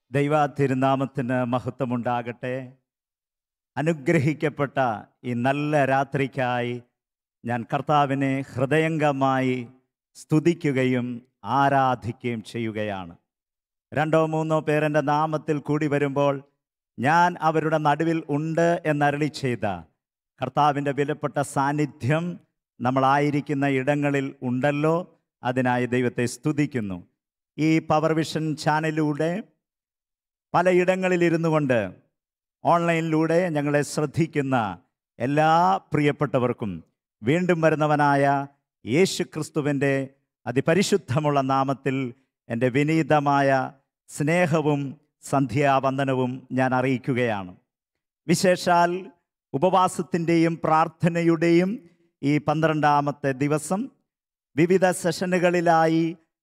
ദൈവ തിരുനാമത്തിന് മഹത്വമുണ്ടാകട്ടെ അനുഗ്രഹിക്കപ്പെട്ട ഈ നല്ല രാത്രിക്കായി ഞാൻ കർത്താവിനെ ഹൃദയംഗമായി സ്തുതിക്കുകയും ആരാധിക്കുകയും ചെയ്യുകയാണ് രണ്ടോ മൂന്നോ പേരെൻ്റെ നാമത്തിൽ കൂടി വരുമ്പോൾ ഞാൻ അവരുടെ നടുവിൽ ഉണ്ട് എന്നരളി ചെയ്ത കർത്താവിൻ്റെ വിലപ്പെട്ട സാന്നിധ്യം നമ്മളായിരിക്കുന്ന ഇടങ്ങളിൽ ഉണ്ടല്ലോ അതിനായി ദൈവത്തെ സ്തുതിക്കുന്നു ഈ പവർ വിഷൻ ചാനലിലൂടെ പലയിടങ്ങളിൽ ഇരുന്നു കൊണ്ട് ഓൺലൈനിലൂടെ ഞങ്ങളെ ശ്രദ്ധിക്കുന്ന എല്ലാ പ്രിയപ്പെട്ടവർക്കും വീണ്ടും വരുന്നവനായ യേശു ക്രിസ്തുവിൻ്റെ അതിപരിശുദ്ധമുള്ള നാമത്തിൽ എൻ്റെ വിനീതമായ സ്നേഹവും സന്ധ്യാവന്ദനവും ഞാൻ അറിയിക്കുകയാണ് വിശേഷാൽ ഉപവാസത്തിൻ്റെയും പ്രാർത്ഥനയുടെയും ഈ പന്ത്രണ്ടാമത്തെ ദിവസം വിവിധ സെഷനുകളിലായി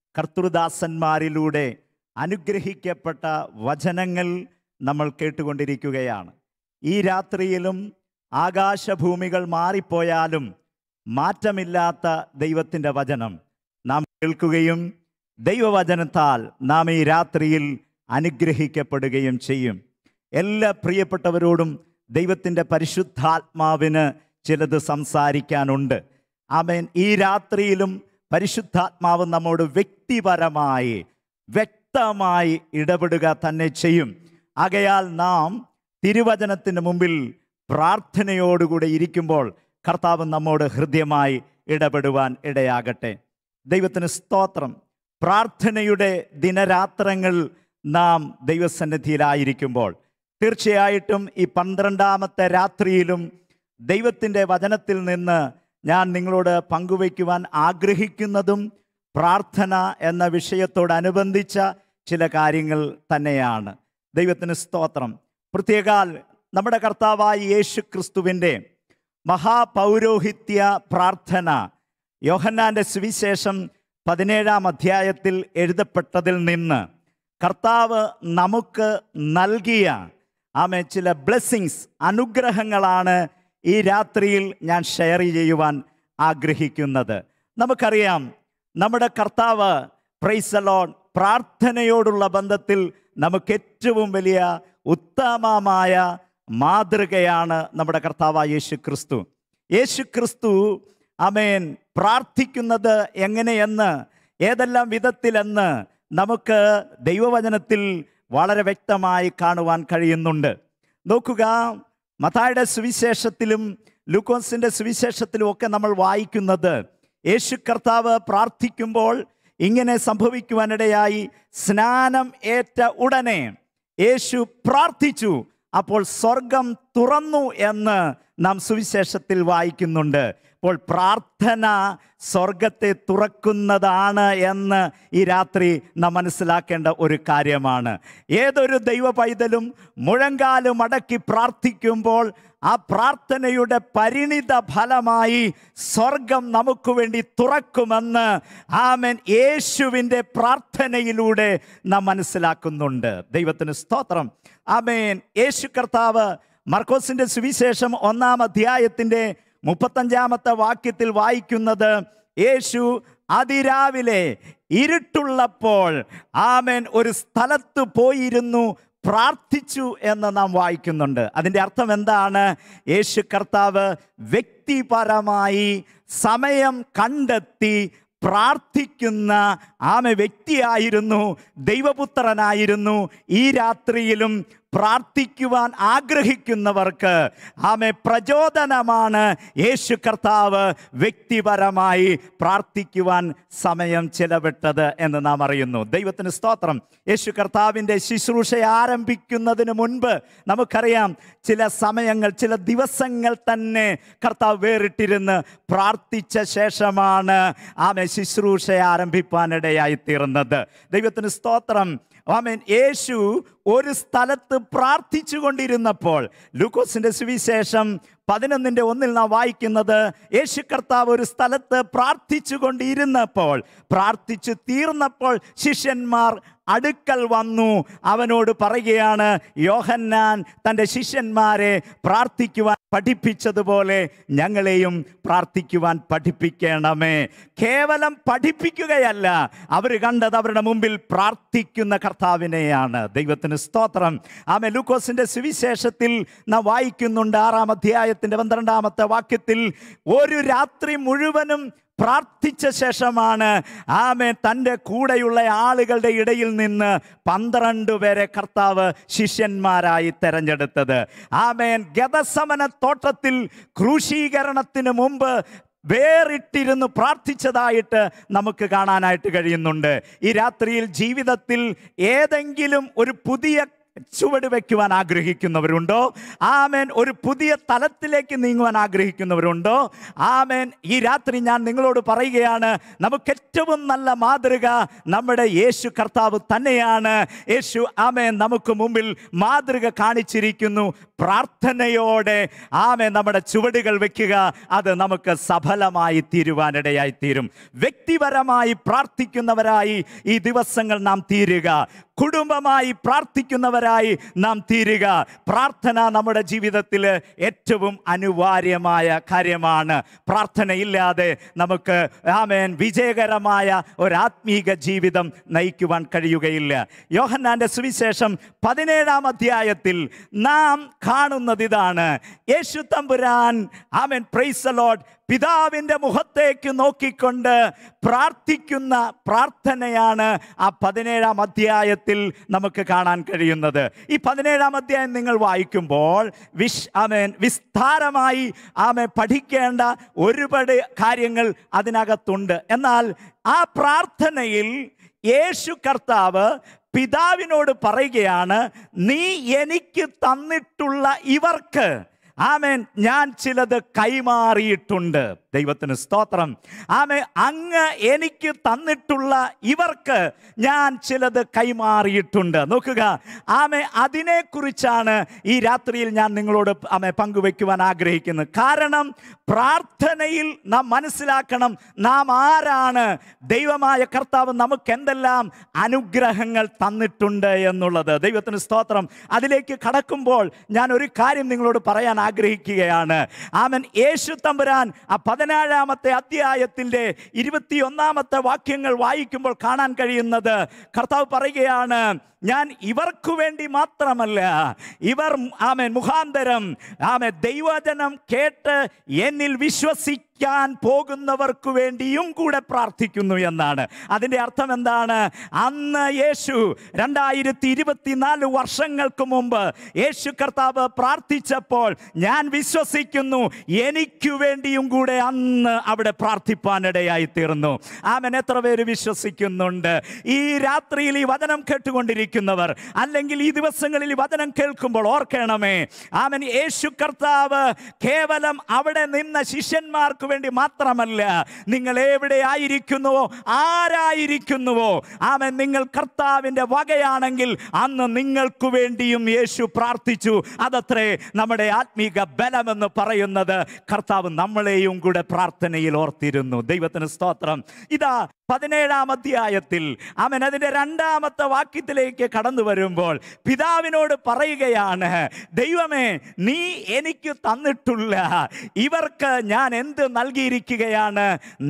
കർത്തൃദാസന്മാരിലൂടെ അനുഗ്രഹിക്കപ്പെട്ട വചനങ്ങൾ നമ്മൾ കേട്ടുകൊണ്ടിരിക്കുകയാണ് ഈ രാത്രിയിലും ആകാശഭൂമികൾ മാറിപ്പോയാലും മാറ്റമില്ലാത്ത ദൈവത്തിൻ്റെ വചനം നാം കേൾക്കുകയും ദൈവവചനത്താൽ നാം ഈ രാത്രിയിൽ അനുഗ്രഹിക്കപ്പെടുകയും ചെയ്യും എല്ലാ പ്രിയപ്പെട്ടവരോടും ദൈവത്തിൻ്റെ പരിശുദ്ധാത്മാവിന് ചിലത് സംസാരിക്കാനുണ്ട് ആമേൻ ഈ രാത്രിയിലും പരിശുദ്ധാത്മാവ് നമ്മോട് വ്യക്തിപരമായി വ്യക്തമായി ഇടപെടുക തന്നെ ചെയ്യും ആകയാൽ നാം തിരുവചനത്തിന് മുമ്പിൽ പ്രാർത്ഥനയോടുകൂടെ ഇരിക്കുമ്പോൾ കർത്താവ് നമ്മോട് ഹൃദ്യമായി ഇടപെടുവാൻ ഇടയാകട്ടെ ദൈവത്തിന് സ്തോത്രം പ്രാർത്ഥനയുടെ ദിനരാത്രങ്ങൾ നാം ദൈവസന്നിധിയിലായിരിക്കുമ്പോൾ തീർച്ചയായിട്ടും ഈ പന്ത്രണ്ടാമത്തെ രാത്രിയിലും ദൈവത്തിൻ്റെ വചനത്തിൽ നിന്ന് ഞാൻ നിങ്ങളോട് പങ്കുവയ്ക്കുവാൻ ആഗ്രഹിക്കുന്നതും പ്രാർത്ഥന എന്ന വിഷയത്തോടനുബന്ധിച്ച ചില കാര്യങ്ങൾ തന്നെയാണ് ദൈവത്തിന് സ്തോത്രം പ്രത്യേകാൽ നമ്മുടെ കർത്താവായ യേശു ക്രിസ്തുവിൻ്റെ മഹാപൗരോഹിത്യ പ്രാർത്ഥന യോഹന്നാൻ്റെ സുവിശേഷം പതിനേഴാം അധ്യായത്തിൽ എഴുതപ്പെട്ടതിൽ നിന്ന് കർത്താവ് നമുക്ക് നൽകിയ ആമെ ചില ബ്ലെസ്സിങ്സ് അനുഗ്രഹങ്ങളാണ് ഈ രാത്രിയിൽ ഞാൻ ഷെയർ ചെയ്യുവാൻ ആഗ്രഹിക്കുന്നത് നമുക്കറിയാം നമ്മുടെ കർത്താവ് പ്രൈസലോൺ പ്രാർത്ഥനയോടുള്ള ബന്ധത്തിൽ നമുക്ക് ഏറ്റവും വലിയ ഉത്തമമായ മാതൃകയാണ് നമ്മുടെ കർത്താവായ യേശു ക്രിസ്തു യേശു ക്രിസ്തു അമേൻ പ്രാർത്ഥിക്കുന്നത് എങ്ങനെയെന്ന് ഏതെല്ലാം വിധത്തിലെന്ന് നമുക്ക് ദൈവവചനത്തിൽ വളരെ വ്യക്തമായി കാണുവാൻ കഴിയുന്നുണ്ട് നോക്കുക മതായുടെ സുവിശേഷത്തിലും ലൂക്കോസിൻ്റെ സുവിശേഷത്തിലും ഒക്കെ നമ്മൾ വായിക്കുന്നത് യേശു കർത്താവ് പ്രാർത്ഥിക്കുമ്പോൾ ഇങ്ങനെ സംഭവിക്കുവാനിടയായി സ്നാനം ഏറ്റ ഉടനെ യേശു പ്രാർത്ഥിച്ചു അപ്പോൾ സ്വർഗം തുറന്നു എന്ന് നാം സുവിശേഷത്തിൽ വായിക്കുന്നുണ്ട് അപ്പോൾ പ്രാർത്ഥന സ്വർഗത്തെ തുറക്കുന്നതാണ് എന്ന് ഈ രാത്രി നാം മനസ്സിലാക്കേണ്ട ഒരു കാര്യമാണ് ഏതൊരു ദൈവ പൈതലും മുഴങ്കാലും അടക്കി പ്രാർത്ഥിക്കുമ്പോൾ ആ പ്രാർത്ഥനയുടെ പരിണിത ഫലമായി സ്വർഗം നമുക്ക് വേണ്ടി തുറക്കുമെന്ന് ആമൻ യേശുവിൻ്റെ പ്രാർത്ഥനയിലൂടെ നാം മനസ്സിലാക്കുന്നുണ്ട് ദൈവത്തിന് സ്തോത്രം ആമേൻ യേശു കർത്താവ് മർക്കോസിന്റെ സുവിശേഷം ഒന്നാം അധ്യായത്തിൻ്റെ മുപ്പത്തഞ്ചാമത്തെ വാക്യത്തിൽ വായിക്കുന്നത് യേശു അതിരാവിലെ ഇരുട്ടുള്ളപ്പോൾ ആമേൻ ഒരു സ്ഥലത്ത് പോയിരുന്നു പ്രാർത്ഥിച്ചു എന്ന് നാം വായിക്കുന്നുണ്ട് അതിൻ്റെ അർത്ഥം എന്താണ് യേശു കർത്താവ് വ്യക്തിപരമായി സമയം കണ്ടെത്തി പ്രാർത്ഥിക്കുന്ന ആമ വ്യക്തിയായിരുന്നു ദൈവപുത്രനായിരുന്നു ഈ രാത്രിയിലും പ്രാർത്ഥിക്കുവാൻ ആഗ്രഹിക്കുന്നവർക്ക് ആമെ പ്രചോദനമാണ് യേശു കർത്താവ് വ്യക്തിപരമായി പ്രാർത്ഥിക്കുവാൻ സമയം ചിലവിട്ടത് എന്ന് നാം അറിയുന്നു ദൈവത്തിന് സ്തോത്രം യേശു കർത്താവിൻ്റെ ശുശ്രൂഷ ആരംഭിക്കുന്നതിന് മുൻപ് നമുക്കറിയാം ചില സമയങ്ങൾ ചില ദിവസങ്ങൾ തന്നെ കർത്താവ് വേറിട്ടിരുന്ന് പ്രാർത്ഥിച്ച ശേഷമാണ് ആമെ ശുശ്രൂഷ ആരംഭിപ്പാനിടയായി തീർന്നത് ദൈവത്തിന് സ്തോത്രം ആമേൻ യേശു ഒരു സ്ഥലത്ത് പ്രാർത്ഥിച്ചു കൊണ്ടിരുന്നപ്പോൾ ലൂക്കോസിന്റെ സുവിശേഷം പതിനൊന്നിന്റെ ഒന്നിൽ നാം വായിക്കുന്നത് യേശു കർത്താവ് ഒരു സ്ഥലത്ത് പ്രാർത്ഥിച്ചു കൊണ്ടിരുന്നപ്പോൾ പ്രാർത്ഥിച്ചു തീർന്നപ്പോൾ ശിഷ്യന്മാർ അടുക്കൽ വന്നു അവനോട് പറയുകയാണ് യോഹന്നാൻ തൻ്റെ ശിഷ്യന്മാരെ പ്രാർത്ഥിക്കുവാൻ പഠിപ്പിച്ചതുപോലെ ഞങ്ങളെയും പ്രാർത്ഥിക്കുവാൻ പഠിപ്പിക്കണമേ കേവലം പഠിപ്പിക്കുകയല്ല അവർ കണ്ടത് അവരുടെ മുമ്പിൽ പ്രാർത്ഥിക്കുന്ന കർത്താവിനെയാണ് ദൈവത്തിന് സ്തോത്രം ആമെ ലൂക്കോസിന്റെ സുവിശേഷത്തിൽ നാം വായിക്കുന്നുണ്ട് ആറാം അധ്യായത്തിന്റെ പന്ത്രണ്ടാമത്തെ വാക്യത്തിൽ ഒരു രാത്രി മുഴുവനും പ്രാർത്ഥിച്ച ശേഷമാണ് ആമേ തൻ്റെ കൂടെയുള്ള ആളുകളുടെ ഇടയിൽ നിന്ന് പന്ത്രണ്ട് പേരെ കർത്താവ് ശിഷ്യന്മാരായി തെരഞ്ഞെടുത്തത് ആമേൻ ഗതസമന തോട്ടത്തിൽ ക്രൂശീകരണത്തിന് മുമ്പ് വേറിട്ടിരുന്ന് പ്രാർത്ഥിച്ചതായിട്ട് നമുക്ക് കാണാനായിട്ട് കഴിയുന്നുണ്ട് ഈ രാത്രിയിൽ ജീവിതത്തിൽ ഏതെങ്കിലും ഒരു പുതിയ ചുവട് വയ്ക്കുവാൻ ആഗ്രഹിക്കുന്നവരുണ്ടോ ആമേൻ ഒരു പുതിയ തലത്തിലേക്ക് നീങ്ങുവാൻ ആഗ്രഹിക്കുന്നവരുണ്ടോ ആമേൻ ഈ രാത്രി ഞാൻ നിങ്ങളോട് പറയുകയാണ് നമുക്ക് ഏറ്റവും നല്ല മാതൃക നമ്മുടെ യേശു കർത്താവ് തന്നെയാണ് യേശു ആമേൻ നമുക്ക് മുമ്പിൽ മാതൃക കാണിച്ചിരിക്കുന്നു പ്രാർത്ഥനയോടെ ആമേ നമ്മുടെ ചുവടുകൾ വെക്കുക അത് നമുക്ക് സഫലമായി തീരുവാനിടയായി തീരും വ്യക്തിപരമായി പ്രാർത്ഥിക്കുന്നവരായി ഈ ദിവസങ്ങൾ നാം തീരുക കുടുംബമായി പ്രാർത്ഥിക്കുന്നവരായി നാം തീരുക പ്രാർത്ഥന നമ്മുടെ ജീവിതത്തിൽ ഏറ്റവും അനിവാര്യമായ കാര്യമാണ് പ്രാർത്ഥനയില്ലാതെ നമുക്ക് ആമേൻ വിജയകരമായ ഒരാത്മീക ജീവിതം നയിക്കുവാൻ കഴിയുകയില്ല യോഹന്നാന്റെ സുവിശേഷം പതിനേഴാം അധ്യായത്തിൽ നാം കാണുന്നത് ഇതാണ് യേശു തമ്പുരാൻ ആമേൻ പ്രൈസ് ലോഡ് പിതാവിൻ്റെ മുഖത്തേക്ക് നോക്കിക്കൊണ്ട് പ്രാർത്ഥിക്കുന്ന പ്രാർത്ഥനയാണ് ആ പതിനേഴാം അധ്യായത്തിൽ നമുക്ക് കാണാൻ കഴിയുന്നത് ഈ പതിനേഴാം അധ്യായം നിങ്ങൾ വായിക്കുമ്പോൾ വിശ് ആമേൻ വിസ്താരമായി ആമേ പഠിക്കേണ്ട ഒരുപാട് കാര്യങ്ങൾ അതിനകത്തുണ്ട് എന്നാൽ ആ പ്രാർത്ഥനയിൽ യേശു കർത്താവ് പിതാവിനോട് പറയുകയാണ് നീ എനിക്ക് തന്നിട്ടുള്ള ഇവർക്ക് ആമേൻ ഞാൻ ചിലത് കൈമാറിയിട്ടുണ്ട് ദൈവത്തിന് സ്തോത്രം ആമേ അങ്ങ് എനിക്ക് തന്നിട്ടുള്ള ഇവർക്ക് ഞാൻ ചിലത് കൈമാറിയിട്ടുണ്ട് നോക്കുക ആമേ അതിനെക്കുറിച്ചാണ് ഈ രാത്രിയിൽ ഞാൻ നിങ്ങളോട് ആമേ പങ്കുവെക്കുവാൻ ആഗ്രഹിക്കുന്നത് കാരണം പ്രാർത്ഥനയിൽ നാം മനസ്സിലാക്കണം നാം ആരാണ് ദൈവമായ കർത്താവ് നമുക്ക് എന്തെല്ലാം അനുഗ്രഹങ്ങൾ തന്നിട്ടുണ്ട് എന്നുള്ളത് ദൈവത്തിന് സ്തോത്രം അതിലേക്ക് കടക്കുമ്പോൾ ഞാൻ ഒരു കാര്യം നിങ്ങളോട് പറയാൻ ആഗ്രഹിക്കുകയാണ് ആമൻ യേശു തമ്പുരാൻ ആ പതിനേഴാമത്തെ അധ്യായത്തിൻ്റെ ഇരുപത്തിയൊന്നാമത്തെ വാക്യങ്ങൾ വായിക്കുമ്പോൾ കാണാൻ കഴിയുന്നത് കർത്താവ് പറയുകയാണ് ഞാൻ ഇവർക്കു വേണ്ടി മാത്രമല്ല ഇവർ ആമൻ മുഖാന്തരം ആമൻ ദൈവജനം കേട്ട് എന്നിൽ വിശ്വസിക്കാൻ പോകുന്നവർക്കു വേണ്ടിയും കൂടെ പ്രാർത്ഥിക്കുന്നു എന്നാണ് അതിൻ്റെ അർത്ഥം എന്താണ് അന്ന് യേശു രണ്ടായിരത്തി ഇരുപത്തിനാല് വർഷങ്ങൾക്ക് മുമ്പ് യേശു കർത്താവ് പ്രാർത്ഥിച്ചപ്പോൾ ഞാൻ വിശ്വസിക്കുന്നു എനിക്കു വേണ്ടിയും കൂടെ അന്ന് അവിടെ പ്രാർത്ഥിപ്പാനിടയായി തീർന്നു ആമൻ എത്ര പേര് വിശ്വസിക്കുന്നുണ്ട് ഈ രാത്രിയിൽ ഈ വചനം കേട്ടുകൊണ്ടിരിക്കുന്നവർ അല്ലെങ്കിൽ ഈ ദിവസങ്ങളിൽ ഈ വചനം കേൾക്കുമ്പോൾ ഓർക്കണമേ ആമൻ യേശു കർത്താവ് കേവലം അവിടെ നിന്ന ശിഷ്യന്മാർക്ക് വേണ്ടി മാത്രമല്ല നിങ്ങൾ എവിടെ ആയിരിക്കുന്നുവോ ആരായിരിക്കുന്നുവോ ആമൻ നിങ്ങൾ കർത്താവിൻ്റെ വകയാണെങ്കിൽ അന്ന് നിങ്ങൾക്ക് വേണ്ടിയും യേശു പ്രാർത്ഥിച്ചു അതത്രേ നമ്മുടെ ആത്മീക ബലമെന്ന് പറയുന്നത് കർത്താവ് നമ്മളെയും കൂടെ പ്രാർത്ഥനയിൽ ഓർത്തിരുന്നു ദൈവത്തിന് സ്തോത്രം ഇതാ പതിനേഴാം അധ്യായത്തിൽ അവൻ അതിൻ്റെ രണ്ടാമത്തെ വാക്യത്തിലേക്ക് കടന്നു വരുമ്പോൾ പിതാവിനോട് പറയുകയാണ് ദൈവമേ നീ എനിക്ക് തന്നിട്ടുള്ള ഇവർക്ക് ഞാൻ എന്ത് നൽകിയിരിക്കുകയാണ്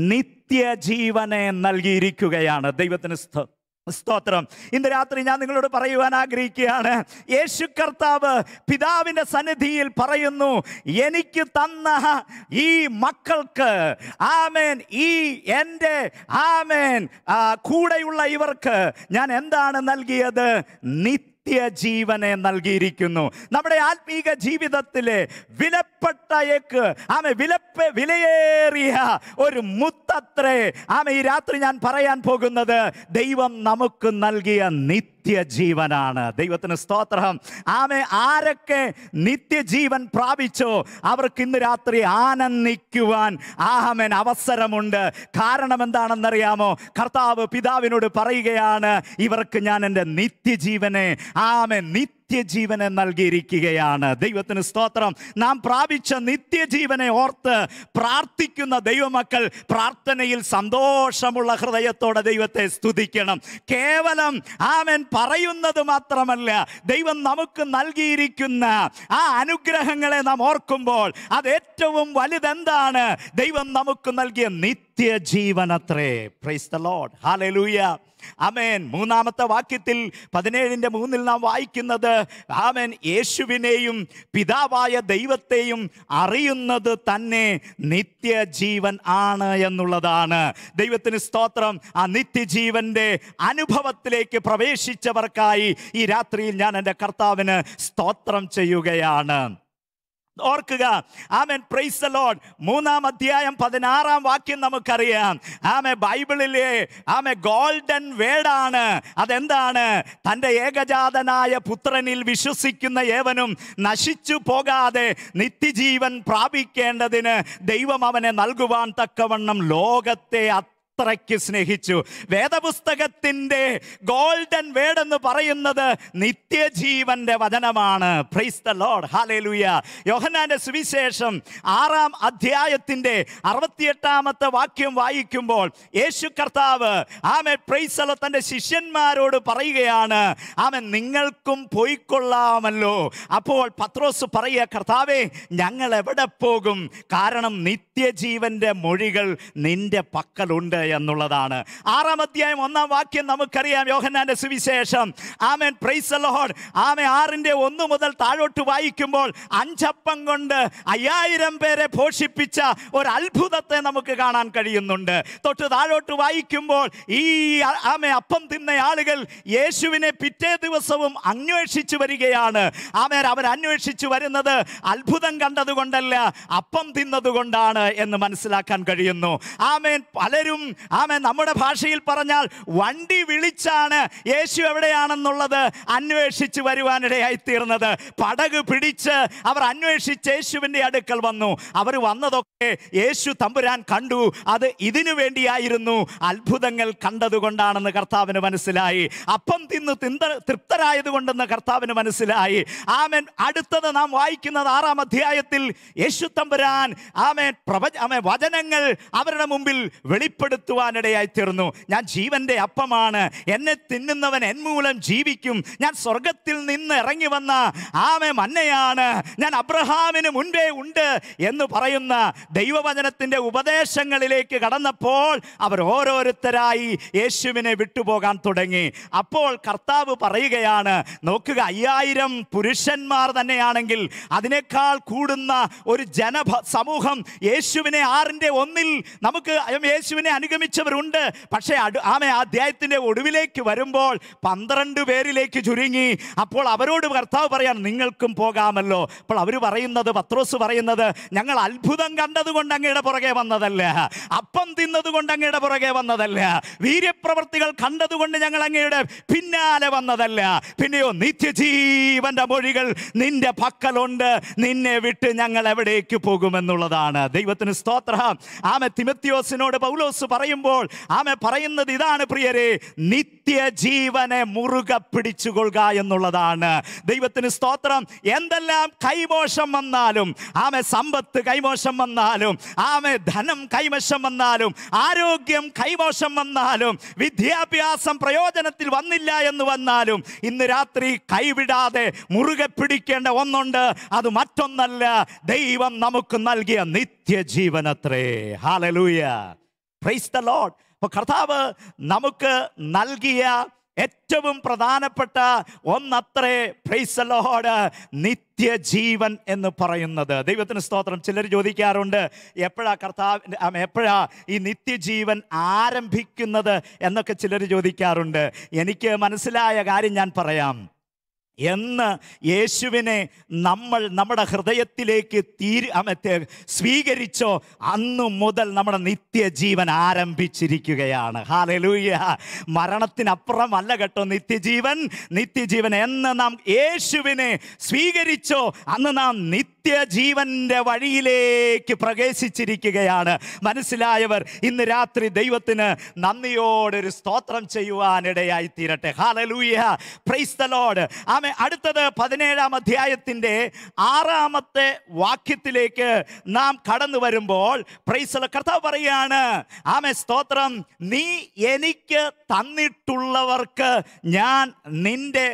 നിത്യജീവനെ നൽകിയിരിക്കുകയാണ് ദൈവത്തിന് സ്തോ സ്തോത്രം ഇന്ന് രാത്രി ഞാൻ നിങ്ങളോട് പറയുവാൻ ആഗ്രഹിക്കുകയാണ് യേശു കർത്താവ് പിതാവിൻ്റെ സന്നിധിയിൽ പറയുന്നു എനിക്ക് തന്ന ഈ മക്കൾക്ക് ആമേൻ ഈ എൻ്റെ ആമേൻ ആ, കൂടെയുള്ള ഇവർക്ക് ഞാൻ എന്താണ് നൽകിയത് നിത്യ നിത്യജീവനെ നൽകിയിരിക്കുന്നു നമ്മുടെ ആത്മീക ജീവിതത്തിലെ വിലപ്പെട്ട ഏക്ക് ആമെ വിലപ്പ വിലയേറിയ ഒരു മുത്തത്രേ ആമെ ഈ രാത്രി ഞാൻ പറയാൻ പോകുന്നത് ദൈവം നമുക്ക് നൽകിയ നിത്യജീവനാണ് ദൈവത്തിന് സ്തോത്രം ആമെ ആരൊക്കെ നിത്യജീവൻ പ്രാപിച്ചോ അവർക്ക് ഇന്ന് രാത്രി ആനന്ദിക്കുവാൻ ആമൻ അവസരമുണ്ട് കാരണം എന്താണെന്നറിയാമോ കർത്താവ് പിതാവിനോട് പറയുകയാണ് ഇവർക്ക് ഞാൻ എൻ്റെ നിത്യജീവനെ ആമൻ നിത്യ നിത്യജീവനെ നൽകിയിരിക്കുകയാണ് ദൈവത്തിന് സ്തോത്രം നാം പ്രാപിച്ച നിത്യജീവനെ ഓർത്ത് പ്രാർത്ഥിക്കുന്ന ദൈവമക്കൾ പ്രാർത്ഥനയിൽ സന്തോഷമുള്ള ഹൃദയത്തോടെ ദൈവത്തെ സ്തുതിക്കണം കേവലം ആമൻ പറയുന്നത് മാത്രമല്ല ദൈവം നമുക്ക് നൽകിയിരിക്കുന്ന ആ അനുഗ്രഹങ്ങളെ നാം ഓർക്കുമ്പോൾ അത് ഏറ്റവും വലുതെന്താണ് ദൈവം നമുക്ക് നൽകിയ നിത്യജീവനത്രേ praise the Lord hallelujah amen മൂന്നാമത്തെ വാക്യത്തിൽ പതിനേഴിന്റെ മൂന്നിൽ നാം വായിക്കുന്നത് ആമേൻ യേശുവിനെയും പിതാവായ ദൈവത്തെയും അറിയുന്നത് തന്നെ നിത്യജീവൻ ആണ് എന്നുള്ളതാണ് ദൈവത്തിന് സ്തോത്രം ആ നിത്യജീവന്റെ അനുഭവത്തിലേക്ക് പ്രവേശിച്ചവർക്കായി ഈ രാത്രിയിൽ ഞാൻ എൻ്റെ കർത്താവിന് സ്തോത്രം ചെയ്യുകയാണ് ഓർക്കുക ആമൻ പ്രൈസ് ദ ലോർഡ് മൂന്നാം അധ്യായം പതിനാറാം വാക്യം നമുക്കറിയാം ആമെ ബൈബിളിലെ ആമെ ഗോൾഡൻ വേടാണ് അതെന്താണ് തൻ്റെ ഏകജാതനായ പുത്രനിൽ വിശ്വസിക്കുന്ന ഏവനും നശിച്ചു പോകാതെ നിത്യജീവൻ പ്രാപിക്കേണ്ടതിന് ദൈവം അവനെ നൽകുവാൻ തക്കവണ്ണം ലോകത്തെ അത്രയ്ക്ക് സ്നേഹിച്ചു വേദപുസ്തകത്തിന്റെ ഗോൾഡൻ വേഡ് എന്ന് പറയുന്നത് നിത്യജീവന്റെ വചനമാണ് പ്രൈസ് ദ ലോർഡ് ഹാലേലൂയ യോഹന്നാന്റെ സുവിശേഷം ആറാം അധ്യായത്തിന്റെ അറുപത്തിയെട്ടാമത്തെ വാക്യം വായിക്കുമ്പോൾ യേശു കർത്താവ് ആമെ പ്രൈസലോ തന്റെ ശിഷ്യന്മാരോട് പറയുകയാണ് ആമൻ നിങ്ങൾക്കും പോയിക്കൊള്ളാമല്ലോ അപ്പോൾ പത്രോസ് പറയുക കർത്താവേ ഞങ്ങൾ എവിടെ പോകും കാരണം നിത്യജീവന്റെ മൊഴികൾ നിന്റെ പക്കലുണ്ട് എന്നുള്ളതാണ് ആറാം അധ്യായം ഒന്നാം വാക്യം നമുക്കറിയാം യോഹന്നാന്റെ സുവിശേഷം ആമേൻ പ്രൈസ് ലോഡ് ആമേ ആറിന്റെ ഒന്ന് മുതൽ താഴോട്ട് വായിക്കുമ്പോൾ അഞ്ചപ്പം കൊണ്ട് അയ്യായിരം പേരെ പോഷിപ്പിച്ച ഒരു അത്ഭുതത്തെ നമുക്ക് കാണാൻ കഴിയുന്നുണ്ട് തൊട്ട് താഴോട്ട് വായിക്കുമ്പോൾ ഈ ആ- ആമേ അപ്പം തിന്ന ആളുകൾ യേശുവിനെ പിറ്റേ ദിവസവും അന്വേഷിച്ചു വരികയാണ് ആമേൻ അവർ അന്വേഷിച്ചു വരുന്നത് അത്ഭുതം കണ്ടതുകൊണ്ടല്ല അപ്പം തിന്നതുകൊണ്ടാണ് എന്ന് മനസ്സിലാക്കാൻ കഴിയുന്നു ആമേൻ പലരും ആമേൻ നമ്മുടെ ഭാഷയിൽ പറഞ്ഞാൽ വണ്ടി വിളിച്ചാണ് യേശു എവിടെയാണെന്നുള്ളത് അന്വേഷിച്ച് വരുവാനിടയായി തീർന്നത് പടക് പിടിച്ച് അവർ അന്വേഷിച്ച് യേശുവിൻ്റെ അടുക്കൽ വന്നു അവർ വന്നതൊക്കെ യേശു തമ്പുരാൻ കണ്ടു അത് ഇതിനു വേണ്ടിയായിരുന്നു അത്ഭുതങ്ങൾ കണ്ടതുകൊണ്ടാണെന്ന് കർത്താവിന് മനസ്സിലായി അപ്പം തിന്ന് തിന്ത തൃപ്തരായതുകൊണ്ടെന്ന് കർത്താവിന് മനസ്സിലായി ആമേൻ അടുത്തത് നാം വായിക്കുന്നത് ആറാം അധ്യായത്തിൽ യേശു തമ്പുരാൻ ആമേൻ പ്രവച ആമേൻ വചനങ്ങൾ അവരുടെ മുമ്പിൽ വെളിപ്പെടുത്തുവാനിടയായി തീർന്നു ഞാൻ ജീവന്റെ അപ്പമാണ് എന്നെ തിന്നുന്നവൻ എൻ മൂലം ജീവിക്കും ഞാൻ സ്വർഗത്തിൽ നിന്ന് ഇറങ്ങി വന്ന ആമെ മന്നയാണ് ഞാൻ അബ്രഹാമിന് മുൻപേ ഉണ്ട് എന്ന് പറയുന്ന ദൈവവചനത്തിന്റെ ഉപദേശങ്ങളിലേക്ക് കടന്നപ്പോൾ അവർ ഓരോരുത്തരായി യേശുവിനെ വിട്ടുപോകാൻ തുടങ്ങി അപ്പോൾ കർത്താവ് പറയുകയാണ് നോക്കുക അയ്യായിരം പുരുഷന്മാർ തന്നെയാണെങ്കിൽ അതിനേക്കാൾ കൂടുന്ന ഒരു ജന സമൂഹം യേശുവിനെ ആറിന്റെ ഒന്നിൽ നമുക്ക് യേശുവിനെ അനുഗമിച്ചവരുണ്ട് പക്ഷേ അടു ആമെ ആ അധ്യായത്തിന്റെ ഒടുവിലേക്ക് വരുമ്പോൾ പന്ത്രണ്ട് പേരിലേക്ക് ചുരുങ്ങി അപ്പോൾ അവരോട് കർത്താവ് പറയാൻ നിങ്ങൾക്കും പോകാമല്ലോ അപ്പോൾ അവർ പറയുന്നത് പത്രോസ് പറയുന്നത് ഞങ്ങൾ അത്ഭുതം കണ്ടതുകൊണ്ട് അങ്ങയുടെ പുറകെ വന്നതല്ല അപ്പം തിന്നതുകൊണ്ട് അങ്ങയുടെ പുറകെ വന്നതല്ല വീര്യപ്രവർത്തികൾ കണ്ടതുകൊണ്ട് ഞങ്ങൾ അങ്ങയുടെ പിന്നാലെ വന്നതല്ല പിന്നെയോ നിത്യജീവന്റെ മൊഴികൾ നിന്റെ പക്കലുണ്ട് നിന്നെ വിട്ട് ഞങ്ങൾ എവിടേക്ക് പോകുമെന്നുള്ളതാണ് ദൈവത്തിന് സ്തോത്ര ആമെ തിമത്യോസിനോട് പൗലോസ് പറയുമ്പോൾ ആമെ പറയുന്നത് ഇതാണ് പ്രിയരെ നിത്യജീവനെ മുറുകെ പിടിച്ചുകൊള്ളുക എന്നുള്ളതാണ് ദൈവത്തിന് സ്തോത്രം എന്തെല്ലാം കൈമോശം വന്നാലും ആമെ സമ്പത്ത് കൈമോശം വന്നാലും ആമെ ധനം കൈവശം വന്നാലും ആരോഗ്യം കൈമോശം വന്നാലും വിദ്യാഭ്യാസം പ്രയോജനത്തിൽ വന്നില്ല എന്ന് വന്നാലും ഇന്ന് രാത്രി കൈവിടാതെ മുറുകെ പിടിക്കേണ്ട ഒന്നുണ്ട് അത് മറ്റൊന്നല്ല ദൈവം നമുക്ക് നൽകിയ നിത്യജീവനത്രേ ഹാലലൂയ പ്രൈസ് ദ ലോഡ് അപ്പോൾ കർത്താവ് നമുക്ക് നൽകിയ ഏറ്റവും പ്രധാനപ്പെട്ട ഒന്നത്രേ പ്രൈസ് ലോഡ് നിത്യജീവൻ എന്ന് പറയുന്നത് ദൈവത്തിന് സ്തോത്രം ചിലർ ചോദിക്കാറുണ്ട് എപ്പോഴാ കർത്താവ് എപ്പോഴാ ഈ നിത്യജീവൻ ആരംഭിക്കുന്നത് എന്നൊക്കെ ചിലർ ചോദിക്കാറുണ്ട് എനിക്ക് മനസ്സിലായ കാര്യം ഞാൻ പറയാം എന്ന് യേശുവിനെ നമ്മൾ നമ്മുടെ ഹൃദയത്തിലേക്ക് തീരു അമത്തെ സ്വീകരിച്ചോ അന്നു മുതൽ നമ്മുടെ നിത്യജീവൻ ആരംഭിച്ചിരിക്കുകയാണ് ഹാലലൂയ മരണത്തിനപ്പുറമല്ല കേട്ടോ നിത്യജീവൻ നിത്യജീവൻ എന്ന് നാം യേശുവിനെ സ്വീകരിച്ചോ അന്ന് നാം നിത്യ നിത്യജീവന്റെ വഴിയിലേക്ക് പ്രവേശിച്ചിരിക്കുകയാണ് മനസ്സിലായവർ ഇന്ന് രാത്രി ദൈവത്തിന് നന്ദിയോടൊരു സ്തോത്രം ചെയ്യുവാനിടയായി തീരട്ടെ ഹാലലൂയ പ്രൈസ് ദ ലോർഡ് ആമേ അടുത്തത് പതിനേഴാം അധ്യായത്തിന്റെ ആറാമത്തെ വാക്യത്തിലേക്ക് നാം കടന്നു വരുമ്പോൾ പ്രൈസ് കർത്താവ് പറയാണ് ആമേ സ്തോത്രം നീ എനിക്ക് തന്നിട്ടുള്ളവർക്ക് ഞാൻ നിന്റെ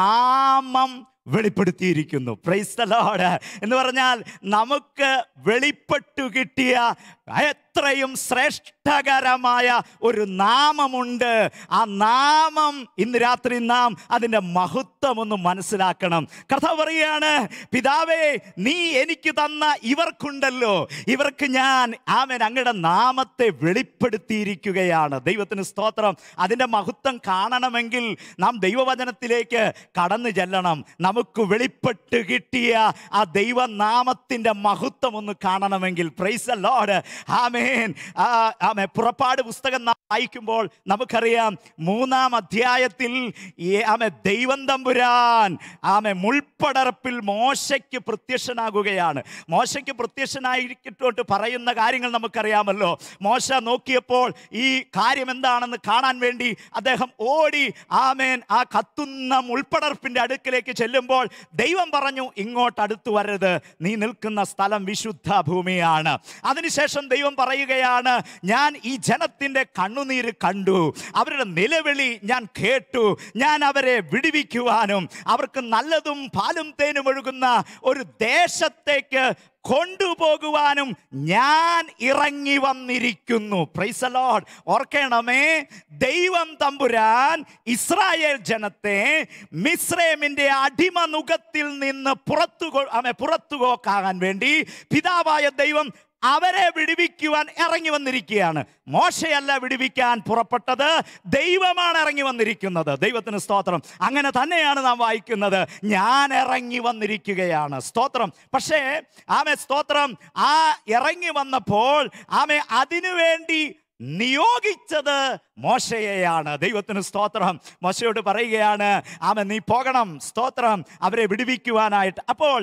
നാമം വെളിപ്പെടുത്തിയിരിക്കുന്നു പ്രൈസ് ദ ലോർഡ് എന്ന് പറഞ്ഞാൽ നമുക്ക് വെളിപ്പെട്ടു കിട്ടിയ എത്രയും ശ്രേഷ്ഠകരമായ ഒരു നാമമുണ്ട് ആ നാമം ഇന്ന് രാത്രി നാം അതിൻ്റെ മഹത്വം ഒന്ന് മനസ്സിലാക്കണം കഥ പറയുകയാണ് പിതാവേ നീ എനിക്ക് തന്ന ഇവർക്കുണ്ടല്ലോ ഇവർക്ക് ഞാൻ ആമൻ അങ്ങയുടെ നാമത്തെ വെളിപ്പെടുത്തിയിരിക്കുകയാണ് ദൈവത്തിന് സ്തോത്രം അതിൻ്റെ മഹത്വം കാണണമെങ്കിൽ നാം ദൈവവചനത്തിലേക്ക് കടന്നു ചെല്ലണം നമുക്ക് വെളിപ്പെട്ട് കിട്ടിയ ആ ദൈവനാമത്തിൻ്റെ മഹത്വം ഒന്ന് കാണണമെങ്കിൽ പ്രൈസ് ലോഡ് ആമേൻ ആ, ആമേ പുറപ്പാട് പുസ്തകം നാം വായിക്കുമ്പോൾ നമുക്കറിയാം മൂന്നാം അധ്യായത്തിൽ ഈ ആമേ ദൈവം തമ്പുരാൻ ആമേ മുൾപ്പടർപ്പിൽ മോശയ്ക്ക് പ്രത്യക്ഷനാകുകയാണ് മോശയ്ക്ക് പ്രത്യക്ഷനായിട്ടോട്ട് പറയുന്ന കാര്യങ്ങൾ നമുക്കറിയാമല്ലോ മോശ നോക്കിയപ്പോൾ ഈ കാര്യം എന്താണെന്ന് കാണാൻ വേണ്ടി അദ്ദേഹം ഓടി ആമേൻ ആ കത്തുന്ന മുൾപ്പടർപ്പിന്റെ അടുക്കിലേക്ക് ചെല്ലുമ്പോൾ ദൈവം പറഞ്ഞു ഇങ്ങോട്ട് അടുത്തു വരരുത് നീ നിൽക്കുന്ന സ്ഥലം വിശുദ്ധ ഭൂമിയാണ് അതിനുശേഷം ദൈവം പറയുകയാണ് ഞാൻ ഈ ജനത്തിന്റെ കണ്ണുനീര് കണ്ടു അവരുടെ നിലവിളി ഞാൻ കേട്ടു ഞാൻ അവരെ വിടുവിക്കുവാനും അവർക്ക് നല്ലതും പാലും തേനും ഒഴുകുന്ന ഒരു ദേശത്തേക്ക് കൊണ്ടുപോകുവാനും ഞാൻ ഇറങ്ങി വന്നിരിക്കുന്നു പ്രൈസ് ലോഡ് ഓർക്കണമേ ദൈവം തമ്പുരാൻ ഇസ്രായേൽ ജനത്തെ മിസ്രൈമിന്റെ അടിമനുഖത്തിൽ നിന്ന് പുറത്തു കൊ- ആമേ, പുറത്തു പോക്കാകാൻ വേണ്ടി പിതാവായ ദൈവം അവരെ വിടുവിക്കുവാൻ ഇറങ്ങി വന്നിരിക്കുകയാണ് മോശയല്ല വിടുവിക്കാൻ പുറപ്പെട്ടത് ദൈവമാണ് ഇറങ്ങി വന്നിരിക്കുന്നത് ദൈവത്തിന് സ്തോത്രം അങ്ങനെ തന്നെയാണ് നാം വായിക്കുന്നത് ഞാൻ ഇറങ്ങി വന്നിരിക്കുകയാണ് സ്തോത്രം പക്ഷേ ആമെ സ്തോത്രം ആ ഇറങ്ങി വന്നപ്പോൾ ആമെ അതിനുവേണ്ടി നിയോഗിച്ചത് മോശയെയാണ് ദൈവത്തിന് സ്തോത്രം മോശയോട് പറയുകയാണ് ആമെ നീ പോകണം സ്തോത്രം അവരെ വിടുവിക്കുവാനായിട്ട് അപ്പോൾ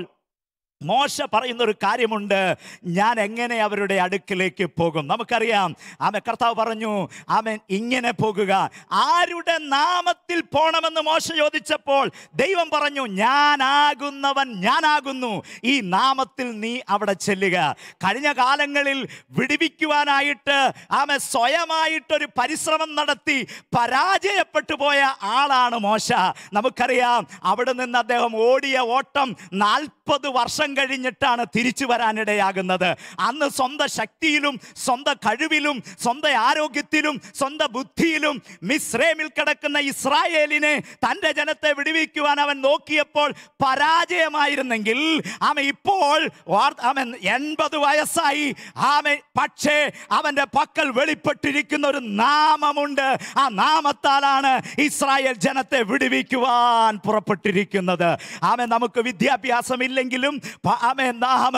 മോശ പറയുന്ന ഒരു കാര്യമുണ്ട് ഞാൻ എങ്ങനെ അവരുടെ അടുക്കിലേക്ക് പോകും നമുക്കറിയാം ആമെ കർത്താവ് പറഞ്ഞു ആമൻ ഇങ്ങനെ പോകുക ആരുടെ നാമത്തിൽ പോണമെന്ന് മോശ ചോദിച്ചപ്പോൾ ദൈവം പറഞ്ഞു ഞാനാകുന്നവൻ ഞാനാകുന്നു ഈ നാമത്തിൽ നീ അവിടെ ചെല്ലുക കഴിഞ്ഞ കാലങ്ങളിൽ വിടുവിക്കുവാനായിട്ട് ആമെ സ്വയമായിട്ടൊരു പരിശ്രമം നടത്തി പരാജയപ്പെട്ടു പോയ ആളാണ് മോശ നമുക്കറിയാം അവിടെ നിന്ന് അദ്ദേഹം ഓടിയ ഓട്ടം നാൽപ്പത് വർഷം കഴിഞ്ഞിട്ടാണ് തിരിച്ചു വരാനിടയാകുന്നത് അന്ന് സ്വന്തം ശക്തിയിലും സ്വന്തം കഴിവിലും സ്വന്തം ആരോഗ്യത്തിലും സ്വന്തം ബുദ്ധിയിലും മിസ്രൈമിൽ കിടക്കുന്ന ഇസ്രായേലിനെ തൻ്റെ ജനത്തെ വിടുവിക്കുവാൻ അവൻ നോക്കിയപ്പോൾ പരാജയമായിരുന്നെങ്കിൽ ആമ ഇപ്പോൾ വാർ- അവൻ എൺപത് വയസ്സായി ആമ പക്ഷേ അവന്റെ പക്കൽ വെളിപ്പെട്ടിരിക്കുന്ന ഒരു നാമമുണ്ട് ആ നാമത്താലാണ് ഇസ്രായേൽ ജനത്തെ വിടുവിക്കുവാൻ പുറപ്പെട്ടിരിക്കുന്നത് ആമെ നമുക്ക് വിദ്യാഭ്യാസമില്ലെങ്കിലും പ- ആമേ നാമ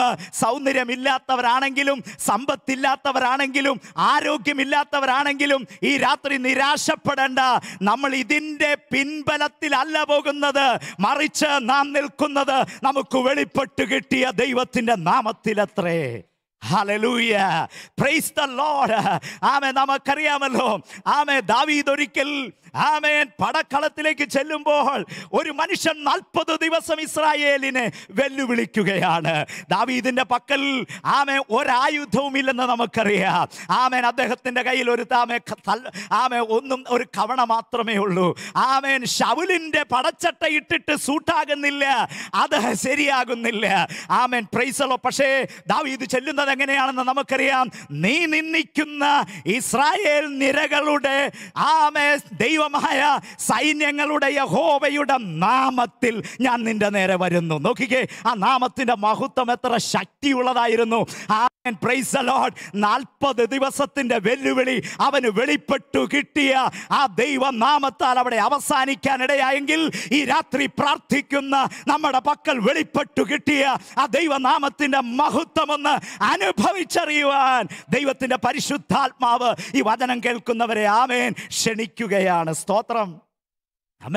സൗന്ദര്യമില്ലാത്തവരാണെങ്കിലും സമ്പത്തില്ലാത്തവരാണെങ്കിലും ആരോഗ്യമില്ലാത്തവരാണെങ്കിലും ഈ രാത്രി നിരാശപ്പെടേണ്ട നമ്മൾ ഇതിൻ്റെ പിൻബലത്തിലല്ല പോകുന്നത് മറിച്ച് നാം നിൽക്കുന്നത് നമുക്ക് വെളിപ്പെട്ട് കിട്ടിയ ദൈവത്തിൻ്റെ നാമത്തിലത്രേ hallelujah praise the Lord amen നമുക്കറിയാമല്ലോ ആമേ ദാവീദ് ഒരിക്കൽ ആമേൻ പടക്കളത്തിലേക്ക് ചെല്ലുമ്പോൾ ഒരു മനുഷ്യൻ നാൽപ്പത് ദിവസം ഇസ്രായേലിനെ വെല്ലുവിളിക്കുകയാണ് ദാവീദിന്റെ പക്കൽ ആമേ ഒരായുധവും ഇല്ലെന്ന് നമുക്കറിയാം ആമേൻ അദ്ദേഹത്തിന്റെ കയ്യിൽ ഒരു താമേ ക- തൽ- ആമേ ഒന്നും ഒരു കവണ മാത്രമേ ഉള്ളൂ ആമേൻ ഷൗലിന്റെ പടച്ചട്ട ഇട്ടിട്ട് സൂട്ടാകുന്നില്ല അത് ശരിയാകുന്നില്ല ആമേൻ പ്രൈസലോ പക്ഷേ ദാവീദ് ചെല്ലുന്നത് എങ്ങനെയാണെന്ന് നമുക്കറിയാം നീ നിന്ദിക്കുന്ന ഇസ്രായേൽ നിരകളുടെ ആമേ ദൈവമായ സൈന്യങ്ങളുടെ യഹോവയുടെ നാമത്തിൽ ഞാൻ നിന്റെ നേരെ വരുന്നു നോക്കിക്കേ ആ നാമത്തിന്റെ മഹത്വം എത്ര ശക്തിയുള്ളതായിരുന്നു ആമേൻ പ്രൈസ് ലോഡ് നാൽപ്പത് ദിവസത്തിന്റെ വെല്ലുവിളി അവന് വെളിപ്പെട്ടു കിട്ടിയ ആ ദൈവനാമത്താൽ അവിടെ അവസാനിക്കാൻ ഇടയായെങ്കിൽ ഈ രാത്രി പ്രാർത്ഥിക്കുന്ന നമ്മുടെ പക്കൽ വെളിപ്പെട്ടു കിട്ടിയ ആ ദൈവനാമത്തിന്റെ മഹത്വം ഒന്ന് അനുഭവിച്ചറിയുവാൻ ദൈവത്തിന്റെ പരിശുദ്ധാത്മാവ് ഈ വചനം കേൾക്കുന്നവരെ ആമേൻ ക്ഷണിക്കുകയാണ് സ്തോത്രം അമേൻ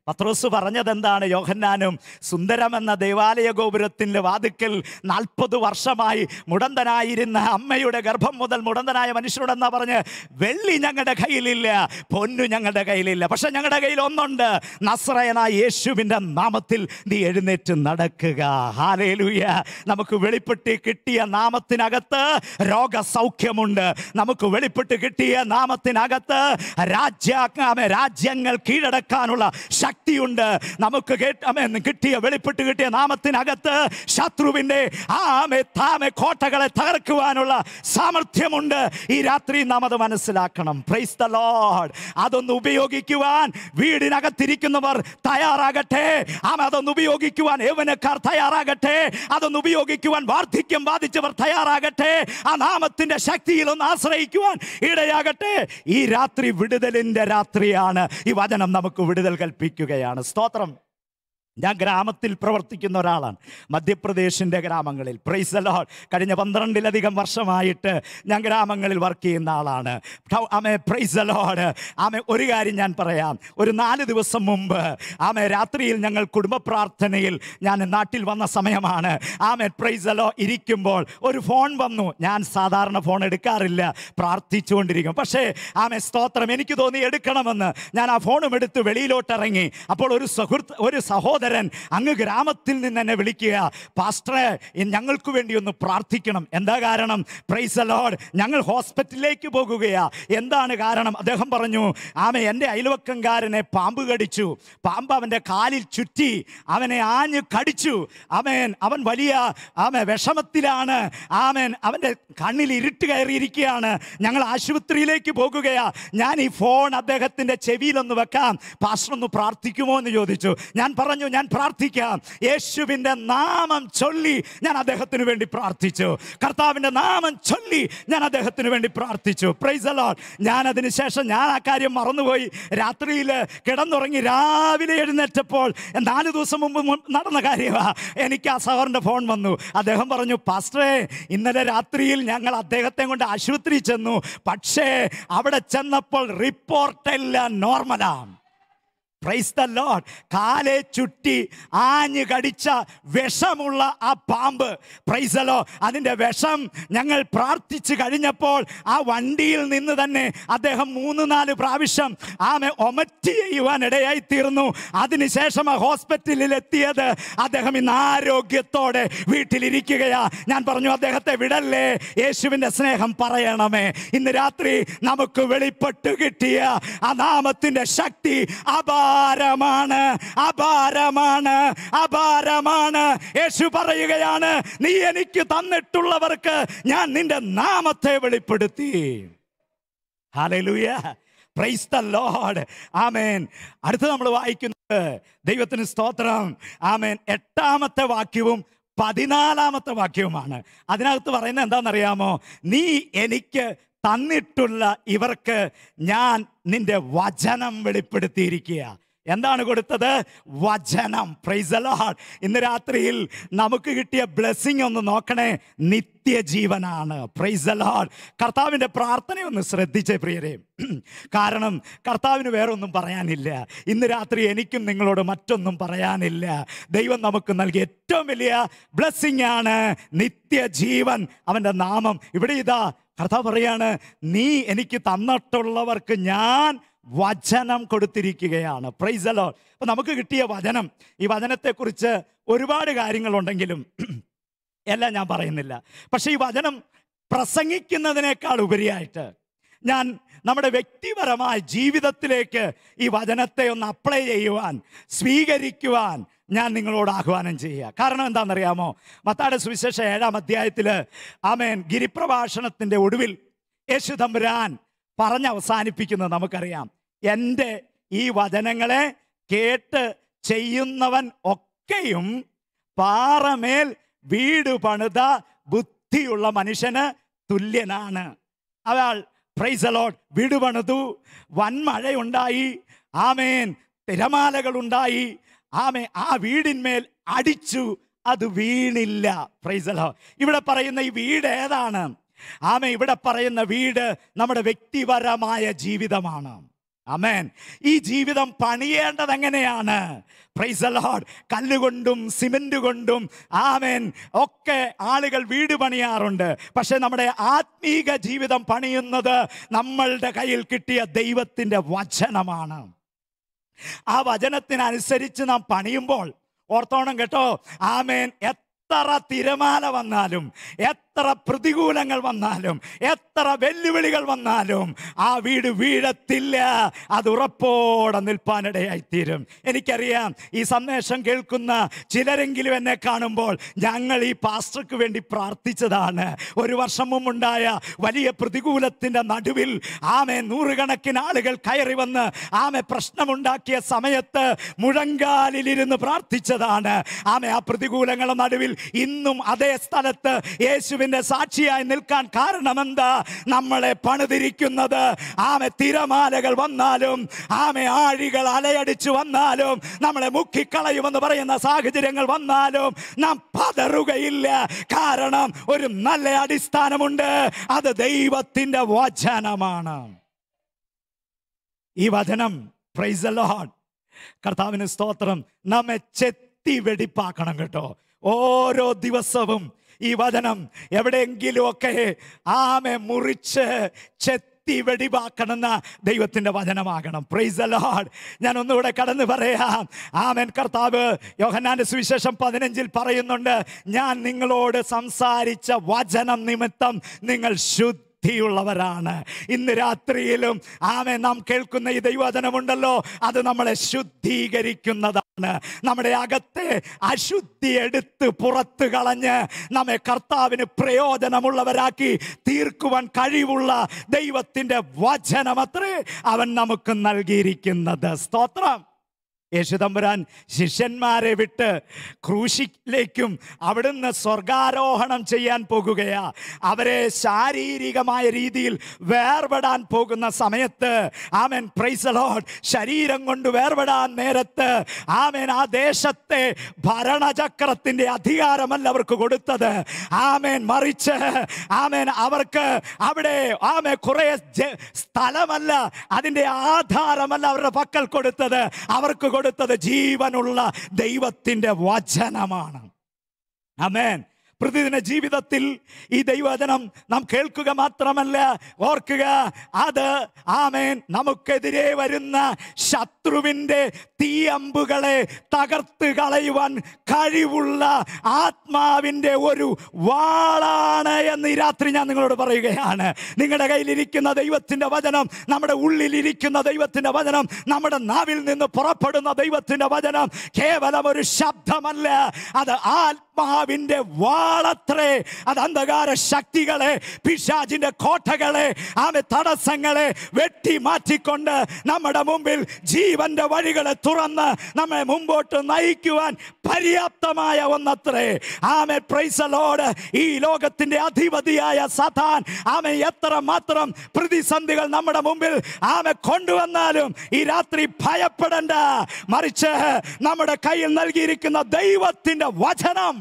പത്രോസ് പറഞ്ഞത് എന്താണ് യോഹന്നാനും സുന്ദരമെന്ന ദേവാലയ ഗോപുരത്തിൻ്റെ വാതുക്കൽ നാൽപ്പത് വർഷമായി മുടന്തനായിരുന്ന അമ്മയുടെ ഗർഭം മുതൽ മുടന്തനായ മനുഷ്യരോടെന്നാ പറഞ്ഞ് വെള്ളി ഞങ്ങളുടെ കയ്യിലില്ല പൊന്നു ഞങ്ങളുടെ കയ്യിലില്ല പക്ഷെ ഞങ്ങളുടെ കയ്യിൽ ഒന്നുണ്ട് നസ്രയനായ യേശുവിൻ്റെ നാമത്തിൽ നീ എഴുന്നേറ്റ് നടക്കുക ഹാലേലൂയ നമുക്ക് വെളിപ്പെട്ട് കിട്ടിയ നാമത്തിനകത്ത് രോഗസൗഖ്യമുണ്ട് നമുക്ക് വെളിപ്പെട്ട് കിട്ടിയ നാമത്തിനകത്ത് രാജ്യാമേ രാജ്യങ്ങൾ കീഴടക്കാനുള്ള ശക്തിയുണ്ട് നമുക്ക് കേട്ട- ആമേൻ, കിട്ടിയ വെളിപ്പെട്ട് കിട്ടിയ നാമത്തിനകത്ത് ശത്രുവിന്റെ ആമെ താമെ കോട്ടകളെ തകർക്കുവാനുള്ള സാമർഥ്യമുണ്ട് ഈ രാത്രി നാം അത് മനസ്സിലാക്കണം പ്രൈസ് ദ ലോർഡ് അതൊന്ന് ഉപയോഗിക്കുവാൻ വീടിനകത്തിരിക്കുന്നവർ തയ്യാറാകട്ടെ ആമ അതൊന്ന് ഉപയോഗിക്കുവാൻ യൗവനക്കാർ തയ്യാറാകട്ടെ അതൊന്ന് ഉപയോഗിക്കുവാൻ വാർദ്ധക്യം ബാധിച്ചവർ തയ്യാറാകട്ടെ ആ നാമത്തിന്റെ ശക്തിയിൽ ഒന്ന് ആശ്രയിക്കുവാൻ ഇടയാകട്ടെ ഈ രാത്രി വിടുതലിന്റെ രാത്രിയാണ് ഈ വചനം നമുക്ക് വിടുതൽ കൽപ്പിക്കുകയാണ് സ്തോത്രം ഞാൻ ഗ്രാമത്തിൽ പ്രവർത്തിക്കുന്ന ഒരാളാണ് മധ്യപ്രദേശിൻ്റെ ഗ്രാമങ്ങളിൽ പ്രൈസ് ലോഡ് കഴിഞ്ഞ പന്ത്രണ്ടിലധികം വർഷമായിട്ട് ഞാൻ ഗ്രാമങ്ങളിൽ വർക്ക് ചെയ്യുന്ന ആളാണ് ഠ- ആമേ പ്രൈസ് ലോഡ് ആമേ ഒരു കാര്യം ഞാൻ പറയാം ഒരു നാല് ദിവസം മുമ്പ് ആമേ രാത്രിയിൽ ഞങ്ങൾ കുടുംബ പ്രാർത്ഥനയിൽ ഞാൻ നാട്ടിൽ വന്ന സമയമാണ് ആമേ പ്രൈസ് ലോ ഇരിക്കുമ്പോൾ ഒരു ഫോൺ വന്നു ഞാൻ സാധാരണ ഫോൺ എടുക്കാറില്ല പ്രാർത്ഥിച്ചുകൊണ്ടിരിക്കും പക്ഷേ ആമേ സ്തോത്രം എനിക്ക് തോന്നി എടുക്കണമെന്ന് ഞാൻ ആ ഫോണും എടുത്ത് വെളിയിലോട്ട് ഇറങ്ങി അപ്പോൾ ഒരു സുഹൃത്ത് ഒരു സഹോദരൻ അങ്ങ് ഗ്രാമത്തിൽ നിന്ന് എന്നെ വിളിക്കുക പാസ്റ്ററെ ഇ- ഞങ്ങൾക്ക് വേണ്ടി ഒന്ന് പ്രാർത്ഥിക്കണം എന്താ കാരണം പ്രൈസ് ലോഡ് ഞങ്ങൾ ഹോസ്പിറ്റലിലേക്ക് പോകുകയാ എന്താണ് കാരണം അദ്ദേഹം പറഞ്ഞു ആമേ എൻ്റെ അയൽവക്കംകാരനെ പാമ്പ് കടിച്ചു പാമ്പ് അവൻ്റെ കാലിൽ ചുറ്റി അവനെ ആഞ്ഞ് കടിച്ചു അവൻ അവൻ വലിയ ആമേ വിഷമത്തിലാണ് ആമേൻ അവൻ്റെ കണ്ണിൽ ഇരുട്ട് കയറിയിരിക്കുകയാണ് ഞങ്ങൾ ആശുപത്രിയിലേക്ക് പോകുകയാ ഞാൻ ഈ ഫോൺ അദ്ദേഹത്തിൻ്റെ ചെവിയിലൊന്ന് വെക്കാം പാസ്റ്റർ ഒന്ന് പ്രാർത്ഥിക്കുമോ എന്ന് ചോദിച്ചു ഞാൻ പറഞ്ഞു ഞാൻ പ്രാർത്ഥിക്കാം യേശുവിൻ്റെ നാമം ചൊല്ലി ഞാൻ അദ്ദേഹത്തിന് വേണ്ടി പ്രാർത്ഥിച്ചു കർത്താവിൻ്റെ നാമം ചൊല്ലി ഞാൻ അദ്ദേഹത്തിന് വേണ്ടി പ്രാർത്ഥിച്ചു പ്രൈസ് അലോട്ട് ഞാൻ അതിന് ശേഷം ഞാൻ ആ കാര്യം മറന്നുപോയി രാത്രിയിൽ കിടന്നുറങ്ങി രാവിലെ എഴുന്നേറ്റപ്പോൾ നാല് ദിവസം മുമ്പ് മു- നടന്ന കാര്യമാണ് എനിക്ക് ആ സഹോറിൻ്റെ ഫോൺ വന്നു അദ്ദേഹം പറഞ്ഞു പാസ്റ്ററേ ഇന്നലെ രാത്രിയിൽ ഞങ്ങൾ അദ്ദേഹത്തെ കൊണ്ട് ആശുപത്രി ചെന്നു പക്ഷേ അവിടെ ചെന്നപ്പോൾ റിപ്പോർട്ടെല്ലാം നോർമലാണ് പ്രൈസ് ദ ലോഡ് കാലെ ചുറ്റി ആഞ്ഞു കടിച്ച വിഷമുള്ള ആ പാമ്പ് പ്രൈസലോ അതിൻ്റെ വിഷം ഞങ്ങൾ പ്രാർത്ഥിച്ചു കഴിഞ്ഞപ്പോൾ ആ വണ്ടിയിൽ നിന്ന് തന്നെ അദ്ദേഹം മൂന്ന് നാല് പ്രാവശ്യം ആമെ ഒമറ്റ് ചെയ്യുവാൻ ഇടയായി തീർന്നു അതിനുശേഷം ആ ഹോസ്പിറ്റലിൽ എത്തിയത് അദ്ദേഹം ഇന്ന് ആരോഗ്യത്തോടെ വീട്ടിലിരിക്കുകയാ ഞാൻ പറഞ്ഞു അദ്ദേഹത്തെ വിടല്ലേ യേശുവിൻ്റെ സ്നേഹം പറയണമേ ഇന്ന് രാത്രി നമുക്ക് വെളിപ്പെട്ട് കിട്ടിയ ആ നാമത്തിൻ്റെ ശക്തി അപാരമാണ് അപാരമാണ് അപാരമാണ് യേശു പറയുകയാണ് നീ എനിക്ക് തന്നിട്ടുള്ളവർക്ക് ഞാൻ നിന്റെ നാമത്തെ വെളിപ്പെടുത്തി hallelujah praise the Lord amen അടുത്ത് നമ്മൾ വായിക്കുന്നത് ദൈവത്തിന് സ്തോത്രം ആമേൻ എട്ടാമത്തെ വാക്യവും പതിനാലാമത്തെ വാക്യവുമാണ് അതിനകത്ത് പറയുന്നത് എന്താണെന്നറിയാമോ നീ എനിക്ക് തന്നിട്ടുള്ള ഇവർക്ക് ഞാൻ നിന്റെ വചനം വെളിപ്പെടുത്തിയിരിക്കുക എന്താണ് കൊടുത്തത് വചനം പ്രൈസ് ലോർഡ് ഇന്ന് രാത്രിയിൽ നമുക്ക് കിട്ടിയ ബ്ലെസ്സിങ് ഒന്ന് നോക്കണേ നിത്യജീവനാണ് പ്രൈസ് ലോർഡ് കർത്താവിൻ്റെ പ്രാർത്ഥനയൊന്ന് ശ്രദ്ധിച്ചേ പ്രിയരെ കാരണം കർത്താവിന് വേറെ ഒന്നും പറയാനില്ല ഇന്ന് രാത്രി എനിക്കും നിങ്ങളോട് മറ്റൊന്നും പറയാനില്ല ദൈവം നമുക്ക് നൽകിയ ഏറ്റവും വലിയ ബ്ലെസ്സിങ് ആണ് നിത്യജീവൻ അവൻ്റെ നാമം ഇവിടെ ഇതാ കർത്താവ് പറയാണ് നീ എനിക്ക് തന്നിട്ടുള്ളവർക്ക് ഞാൻ വചനം കൊടുത്തിരിക്കുകയാണ് പ്രൈസലോ അപ്പൊ നമുക്ക് കിട്ടിയ വചനം ഈ വചനത്തെക്കുറിച്ച് ഒരുപാട് കാര്യങ്ങളുണ്ടെങ്കിലും എല്ലാം ഞാൻ പറയുന്നില്ല പക്ഷെ ഈ വചനം പ്രസംഗിക്കുന്നതിനേക്കാൾ ഉപരിയായിട്ട് ഞാൻ നമ്മുടെ വ്യക്തിപരമായ ജീവിതത്തിലേക്ക് ഈ വചനത്തെ ഒന്ന് അപ്ലൈ ചെയ്യുവാൻ സ്വീകരിക്കുവാൻ ഞാൻ നിങ്ങളോട് ആഹ്വാനം ചെയ്യുക കാരണം എന്താണെന്നറിയാമോ മത്താടെ സുവിശേഷ ഏഴാം അധ്യായത്തിൽ ആമേൻ ഗിരിപ്രഭാഷണത്തിൻ്റെ ഒടുവിൽ യേശു തമ്പുരാൻ പറഞ്ഞ് അവസാനിപ്പിക്കുന്നത് നമുക്കറിയാം എൻ്റെ ഈ വചനങ്ങളെ കേട്ട് ചെയ്യുന്നവൻ ഒക്കെയും പാറമേൽ വീട് പണിത ബുദ്ധിയുള്ള മനുഷ്യന് തുല്യനാണ് അയാൾ പ്രൈസലോട്ട് വീട് പണിതു വൻമഴയുണ്ടായി ആമേൻ തിരമാലകളുണ്ടായി ആമേ ആ വീടിന്മേൽ അടിച്ചു അത് വീണില്ല പ്രൈസലോ ഇവിടെ പറയുന്ന ഈ വീട് ഏതാണ് ആമ ഇവിടെ പറയുന്ന വീട് നമ്മുടെ വ്യക്തിപരമായ ജീവിതമാണ് അമേൻ ഈ ജീവിതം പണിയേണ്ടത് എങ്ങനെയാണ് പ്രൈസ് ലോഡ് കല്ലുകൊണ്ടും സിമന്റ് കൊണ്ടും ആമേൻ ഒക്കെ ആളുകൾ വീട് പണിയാറുണ്ട് പക്ഷെ നമ്മുടെ ആത്മീക ജീവിതം പണിയുന്നത് നമ്മളുടെ കയ്യിൽ കിട്ടിയ ദൈവത്തിൻ്റെ വചനമാണ് ആ വചനത്തിനനുസരിച്ച് നാം പണിയുമ്പോൾ ഓർത്തോണം കേട്ടോ ആമേൻ എത്ര തിരമാല വന്നാലും എത്ര പ്രതികൂലങ്ങൾ വന്നാലും എത്ര വെല്ലുവിളികൾ വന്നാലും ആ വീട് വീഴത്തില്ല അത് ഉറപ്പോടെ നിൽപ്പാനിടയായിത്തീരും എനിക്കറിയാം ഈ സന്ദേശം കേൾക്കുന്ന ചിലരെങ്കിലും എന്നെ കാണുമ്പോൾ ഞങ്ങൾ ഈ പാസ്റ്റർക്ക് വേണ്ടി പ്രാർത്ഥിച്ചതാണ് ഒരു വർഷം മുമ്പുണ്ടായ വലിയ പ്രതികൂലത്തിൻ്റെ നടുവിൽ ആമെ നൂറുകണക്കിന് ആളുകൾ കയറി വന്ന് ആമെ പ്രശ്നമുണ്ടാക്കിയ സമയത്ത് മുഴങ്കാലിലിരുന്ന് പ്രാർത്ഥിച്ചതാണ് ആമെ ആ പ്രതികൂലങ്ങളുടെ നടുവിൽ ഇന്നും അതേ സ്ഥലത്ത് യേശുവിൻ്റെ സാക്ഷിയായി നിൽക്കാൻ കാരണമെന്താ നമ്മളെ പണിതിരിക്കുന്നത് ആമെ തിരമാലകൾ വന്നാലും ആമെ ആഴികൾ അലയടിച്ചു വന്നാലും നമ്മളെ മുക്കിക്കളയുമെന്ന് പറയുന്ന സാഹചര്യങ്ങൾ വന്നാലും നാം പതറുകയില്ല കാരണം ഒരു നല്ല അടിസ്ഥാനമുണ്ട് അത് ദൈവത്തിൻ്റെ വചനമാണ് ഈ വചനം പ്രൈസ് ലോഡ് കർത്താവിന് സ്തോത്രം നമ്മെ ചെത്തി വെടിപ്പാക്കണം കേട്ടോ ഓരോ ദിവസവും ഈ വചനം എവിടെയെങ്കിലും ഒക്കെ ആമെ മുറിച്ച് ചെത്തി വെടിവാക്കണമെന്ന ദൈവത്തിന്റെ വചനമാകണം പ്രൈസ് ലോഡ് ഞാൻ ഒന്നുകൂടെ കടന്നു പറയാം ആമൻ കർത്താവ് യോഹന്നാന്റെ സുവിശേഷം പതിനഞ്ചിൽ പറയുന്നുണ്ട് ഞാൻ നിങ്ങളോട് സംസാരിച്ച വചനം നിമിത്തം നിങ്ങൾ ശുദ്ധ ശുദ്ധിയുള്ളവരാണ് ഇന്ന് രാത്രിയിലും ആമെ നാം കേൾക്കുന്ന ഈ ദൈവവചനമുണ്ടല്ലോ അത് നമ്മളെ ശുദ്ധീകരിക്കുന്നതാണ് നമ്മുടെ അകത്തെ അശുദ്ധി എടുത്ത് പുറത്ത് കളഞ്ഞ് നമ്മെ കർത്താവിന് പ്രയോജനമുള്ളവരാക്കി തീർക്കുവാൻ കഴിവുള്ള ദൈവത്തിൻ്റെ വചനമത്രേ അവൻ നമുക്ക് നൽകിയിരിക്കുന്നത് സ്തോത്രം യേശുതമ്പുരാൻ ശിഷ്യന്മാരെ വിട്ട് ക്രൂശിലേക്കും അവിടുന്ന് സ്വർഗാരോഹണം ചെയ്യാൻ പോകുകയാ അവരെ ശാരീരികമായ രീതിയിൽ വേർപെടാൻ പോകുന്ന സമയത്ത് ആമൻ പ്രൈസലോഡ് ശരീരം കൊണ്ട് വേർപെടാൻ നേരത്ത് ആമൻ ആ ദേശത്തെ ഭരണചക്രത്തിന്റെ അധികാരമല്ല അവർക്ക് കൊടുത്തത് ആമേൻ മറിച്ച് ആമേൻ അവർക്ക് അവിടെ ആമേ കുറെ ജ- സ്ഥലമല്ല അതിന്റെ ആധാരമല്ല അവരുടെ പക്കൽ കൊടുത്തത് അവർക്ക് കൊടുത്തത് ജീവനുള്ള ദൈവത്തിന്റെ വചനമാണ് അമേൻ പ്രതിദിന ജീവിതത്തിൽ ഈ ദൈവവചനം നാം കേൾക്കുക മാത്രമല്ല ഓർക്കുക അത് ആമേൻ നമുക്കെതിരെ വരുന്ന ശത്രുവിൻ്റെ തീയമ്പുകളെ തകർത്ത് കളയുവാൻ കഴിവുള്ള ആത്മാവിൻ്റെ ഒരു വാളാണ് എന്ന് ഈ രാത്രി ഞാൻ നിങ്ങളോട് പറയുകയാണ് നിങ്ങളുടെ കയ്യിലിരിക്കുന്ന ദൈവത്തിൻ്റെ വചനം നമ്മുടെ ഉള്ളിലിരിക്കുന്ന ദൈവത്തിൻ്റെ വചനം നമ്മുടെ നാവിൽ നിന്ന് പുറപ്പെടുന്ന ദൈവത്തിൻ്റെ വചനം കേവലം ഒരു ശബ്ദമല്ല അത് ആത്മാവിൻ്റെ വാളത്രേ അത് അന്ധകാര ശക്തികളെ പിശാചിന്റെ കോട്ടകളെ ആമെ തടസ്സങ്ങളെ വെട്ടി മാറ്റിക്കൊണ്ട് നമ്മുടെ മുമ്പിൽ ജീവന്റെ വഴികളെ തുറന്ന് നമ്മെ മുമ്പോട്ട് നയിക്കുവാൻ പര്യാപ്തമായ ഒന്നത്രേ ആമെ പ്രൈസലോട് ഈ ലോകത്തിന്റെ അധിപതിയായ സതാൻ ആമെ എത്ര മാത്രം പ്രതിസന്ധികൾ നമ്മുടെ മുമ്പിൽ ആമെ കൊണ്ടുവന്നാലും ഈ രാത്രി ഭയപ്പെടണ്ട മറിച്ച് നമ്മുടെ കയ്യിൽ നൽകിയിരിക്കുന്ന ദൈവത്തിന്റെ വചനം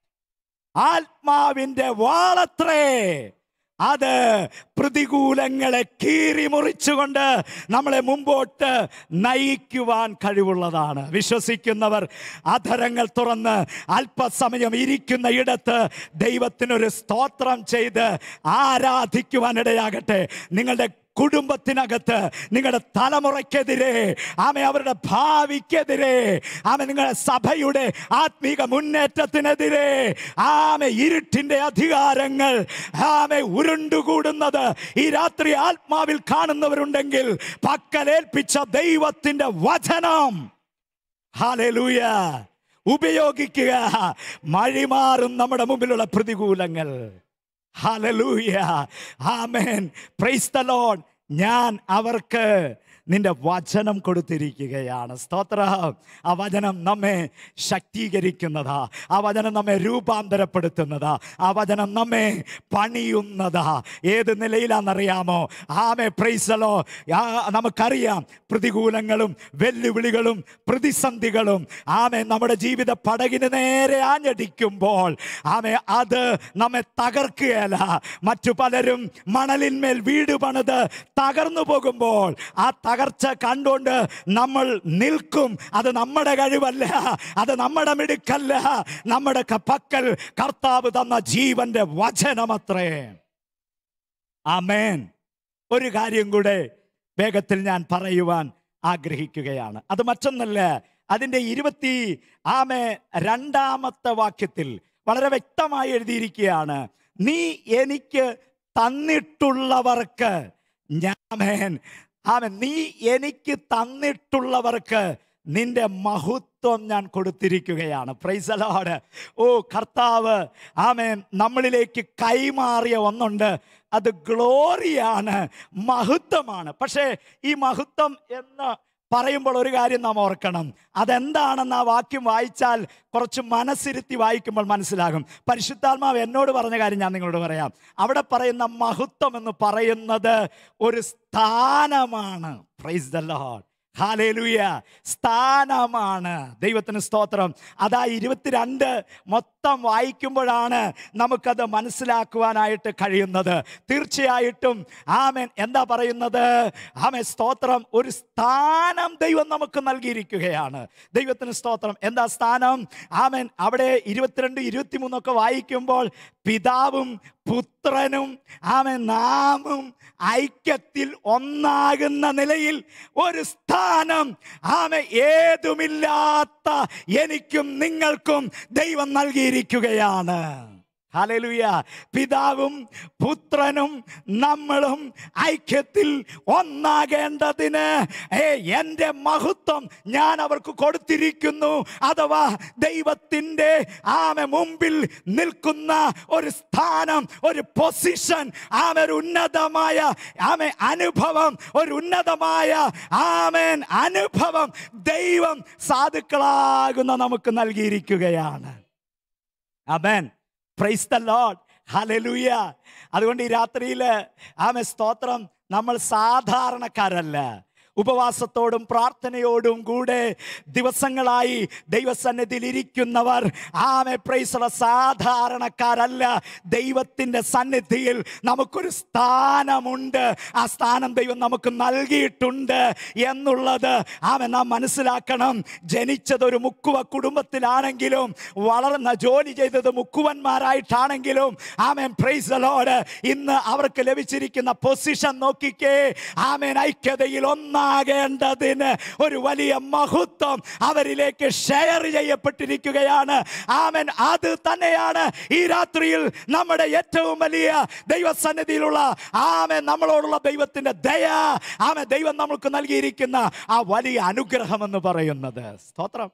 ആത്മാവിന്റെ വാളത്രേ അത് പ്രതികൂലങ്ങളെ കീറി മുറിച്ചുകൊണ്ട് നമ്മളെ മുമ്പോട്ട് നയിക്കുവാൻ കഴിവുള്ളതാണ് വിശ്വസിക്കുന്നവർ അധരങ്ങൾ തുറന്ന് അല്പസമയം ഇരിക്കുന്ന ഇടത്ത് ദൈവത്തിനൊരു സ്തോത്രം ചെയ്ത് ആരാധിക്കുവാൻ ഇടയാകട്ടെ നിങ്ങളുടെ കുടുംബത്തിനകത്ത് നിങ്ങളുടെ തലമുറയ്ക്കെതിരെ ആമെ അവരുടെ ഭാവിക്കെതിരെ ആമെ നിങ്ങളുടെ സഭയുടെ ആത്മീക മുന്നേറ്റത്തിനെതിരെ ആമെ ഇരുട്ടിന്റെ അധികാരങ്ങൾ ആമെ ഉരുണ്ടുകൂടുന്നത് ഈ രാത്രി ആത്മാവിൽ കാണുന്നവരുണ്ടെങ്കിൽ പക്കലേൽപ്പിച്ച ദൈവത്തിന്റെ വചനം ഹാലൂയ ഉപയോഗിക്കുക മഴിമാറും നമ്മുടെ മുമ്പിലുള്ള പ്രതികൂലങ്ങൾ ഹല്ലേലൂയ ആമേൻ പ്രൈസ് ദ ലോർഡ് ഞാൻ അവർക്ക് നിന്റെ വചനം കൊടുത്തിരിക്കുകയാണ് സ്തോത്ര ആ വചനം നമ്മെ ശക്തീകരിക്കുന്നതാ ആ വചനം നമ്മെ രൂപാന്തരപ്പെടുത്തുന്നതാ ആ വചനം നമ്മെ പണിയുന്നതാ ഏത് നിലയിലാണെന്നറിയാമോ ആമെ പ്രൈസലോ നമുക്കറിയാം പ്രതികൂലങ്ങളും വെല്ലുവിളികളും പ്രതിസന്ധികളും ആമെ നമ്മുടെ ജീവിത പടകിന് നേരെ ആഞ്ഞടിക്കുമ്പോൾ ആമെ അത് നമ്മെ തകർക്കുകയല്ല മറ്റു പലരും മണലിന്മേൽ വീട് പണിത് തകർന്നു പോകുമ്പോൾ ആ തകർച്ച കണ്ടുകൊണ്ട് നമ്മൾ നിൽക്കും അത് നമ്മുടെ കഴിവല്ല അത് നമ്മുടെ മിടുക്കല്ല നമ്മുടെ ക- പക്കൽ കർത്താവ് തന്ന ജീവന്റെ വചനമത്രേ ആമേൻ ഒരു കാര്യം കൂടെ വേഗത്തിൽ ഞാൻ പറയുവാൻ ആഗ്രഹിക്കുകയാണ് അത് മറ്റൊന്നല്ല അതിൻ്റെ ഇരുപത്തി ആമേ രണ്ടാമത്തെ വാക്യത്തിൽ വളരെ വ്യക്തമായി എഴുതിയിരിക്കുകയാണ് നീ എനിക്ക് തന്നിട്ടുള്ളവർക്ക് ഞാമേൻ ആമേൻ നീ എനിക്ക് തന്നിട്ടുള്ളവർക്ക് നിന്റെ മഹത്വം ഞാൻ കൊടുത്തിരിക്കുകയാണ് പ്രൈസലോട് ഓ കർത്താവ് ആമേൻ നമ്മളിലേക്ക് കൈമാറിയ ഒന്നുണ്ട് അത് ഗ്ലോറിയാണ് മഹത്വമാണ് പക്ഷേ ഈ മഹത്വം എന്ന് പറയുമ്പോൾ ഒരു കാര്യം നാം ഓർക്കണം അതെന്താണെന്ന് ആ വാക്യം വായിച്ചാൽ കുറച്ച് മനസ്സിരുത്തി വായിക്കുമ്പോൾ മനസ്സിലാകും പരിശുദ്ധാത്മാവ് എന്നോട് പറഞ്ഞ കാര്യം ഞാൻ നിങ്ങളോട് പറയാം അവിടെ പറയുന്ന മഹത്വം എന്ന് പറയുന്നത് ഒരു സ്ഥാനമാണ് പ്രൈസ് ദ ലോർഡ് ഹാലേലുയ സ്ഥാനമാണ് ദൈവത്തിന് സ്തോത്രം അതാ ഇരുപത്തിരണ്ട് മൊത്തം വായിക്കുമ്പോഴാണ് നമുക്കത് മനസ്സിലാക്കുവാനായിട്ട് കഴിയുന്നത് തീർച്ചയായിട്ടും ആമൻ എന്താ പറയുന്നത് ആമൻ സ്തോത്രം ഒരു സ്ഥാനം ദൈവം നമുക്ക് നൽകിയിരിക്കുകയാണ് ദൈവത്തിന് സ്തോത്രം എന്താ സ്ഥാനം ആമൻ അവിടെ ഇരുപത്തിരണ്ട് ഇരുപത്തിമൂന്നൊക്കെ വായിക്കുമ്പോൾ പിതാവും പുത്രനും ആമൻ നാമും ഐക്യത്തിൽ ഒന്നാകുന്ന നിലയിൽ ഒരു സ്ഥാനം ആമ ഏതുമില്ലാത്ത എനിക്കും നിങ്ങൾക്കും ദൈവം നൽകിയിരിക്കുകയാണ് ഹല്ലേലൂയ പിതാവും പുത്രനും നമ്മളും ഐക്യത്തിൽ ഒന്നാകേണ്ടതിന് ഏ എൻ്റെ മഹത്വം ഞാൻ അവർക്ക് കൊടുത്തിരിക്കുന്നു അഥവാ ദൈവത്തിൻ്റെ ആമ മുമ്പിൽ നിൽക്കുന്ന ഒരു സ്ഥാനം ഒരു പൊസിഷൻ ആമ ഒരു ഉന്നതമായ ആമ അനുഭവം ഒരു ഉന്നതമായ ആമേൻ അനുഭവം ദൈവം സാധുക്കളാകുന്ന നമുക്ക് നൽകിയിരിക്കുകയാണ് അമേൻ പ്രൈസ് ദ ലോഡ് ഹലലൂയ അതുകൊണ്ട് ഈ രാത്രിയിൽ ആമെ സ്തോത്രം നമ്മൾ സാധാരണക്കാരല്ല ഉപവാസത്തോടും പ്രാർത്ഥനയോടും കൂടെ ദിവസങ്ങളായി ദൈവസന്നിധിയിൽ ഇരിക്കുന്നവർ ആമെ പ്രൈസുള്ള സാധാരണക്കാരല്ല ദൈവത്തിൻ്റെ സന്നിധിയിൽ നമുക്കൊരു സ്ഥാനമുണ്ട് ആ സ്ഥാനം ദൈവം നമുക്ക് നൽകിയിട്ടുണ്ട് എന്നുള്ളത് ആമെ നാം മനസ്സിലാക്കണം ജനിച്ചത് ഒരു മുക്കുവ കുടുംബത്തിലാണെങ്കിലും വളർന്ന ജോലി ചെയ്തത് മുക്കുവന്മാരായിട്ടാണെങ്കിലും ആമേൻ പ്രൈസ് ലോഡ് ഇന്ന് അവർക്ക് ലഭിച്ചിരിക്കുന്ന പൊസിഷൻ നോക്കിക്കേ ആമേൻ ഐക്യതയിൽ ഒന്നാകേണ്ടതിന് ഒരു വലിയ മഹത്വം അവരിലേക്ക് ഷെയർ ചെയ്യപ്പെട്ടിരിക്കുകയാണ് ആമേൻ അത് തന്നെയാണ് ഈ രാത്രിയിൽ നമ്മുടെ ഏറ്റവും വലിയ ദൈവസന്നിധിയിലുള്ള ആമേൻ നമ്മളോടുള്ള ദൈവത്തിന്റെ ദയ ആമേൻ ദൈവം നമുക്ക് നൽകിയിരിക്കുന്ന ആ വലിയ അനുഗ്രഹം എന്ന് പറയുന്നത് സ്തോത്രം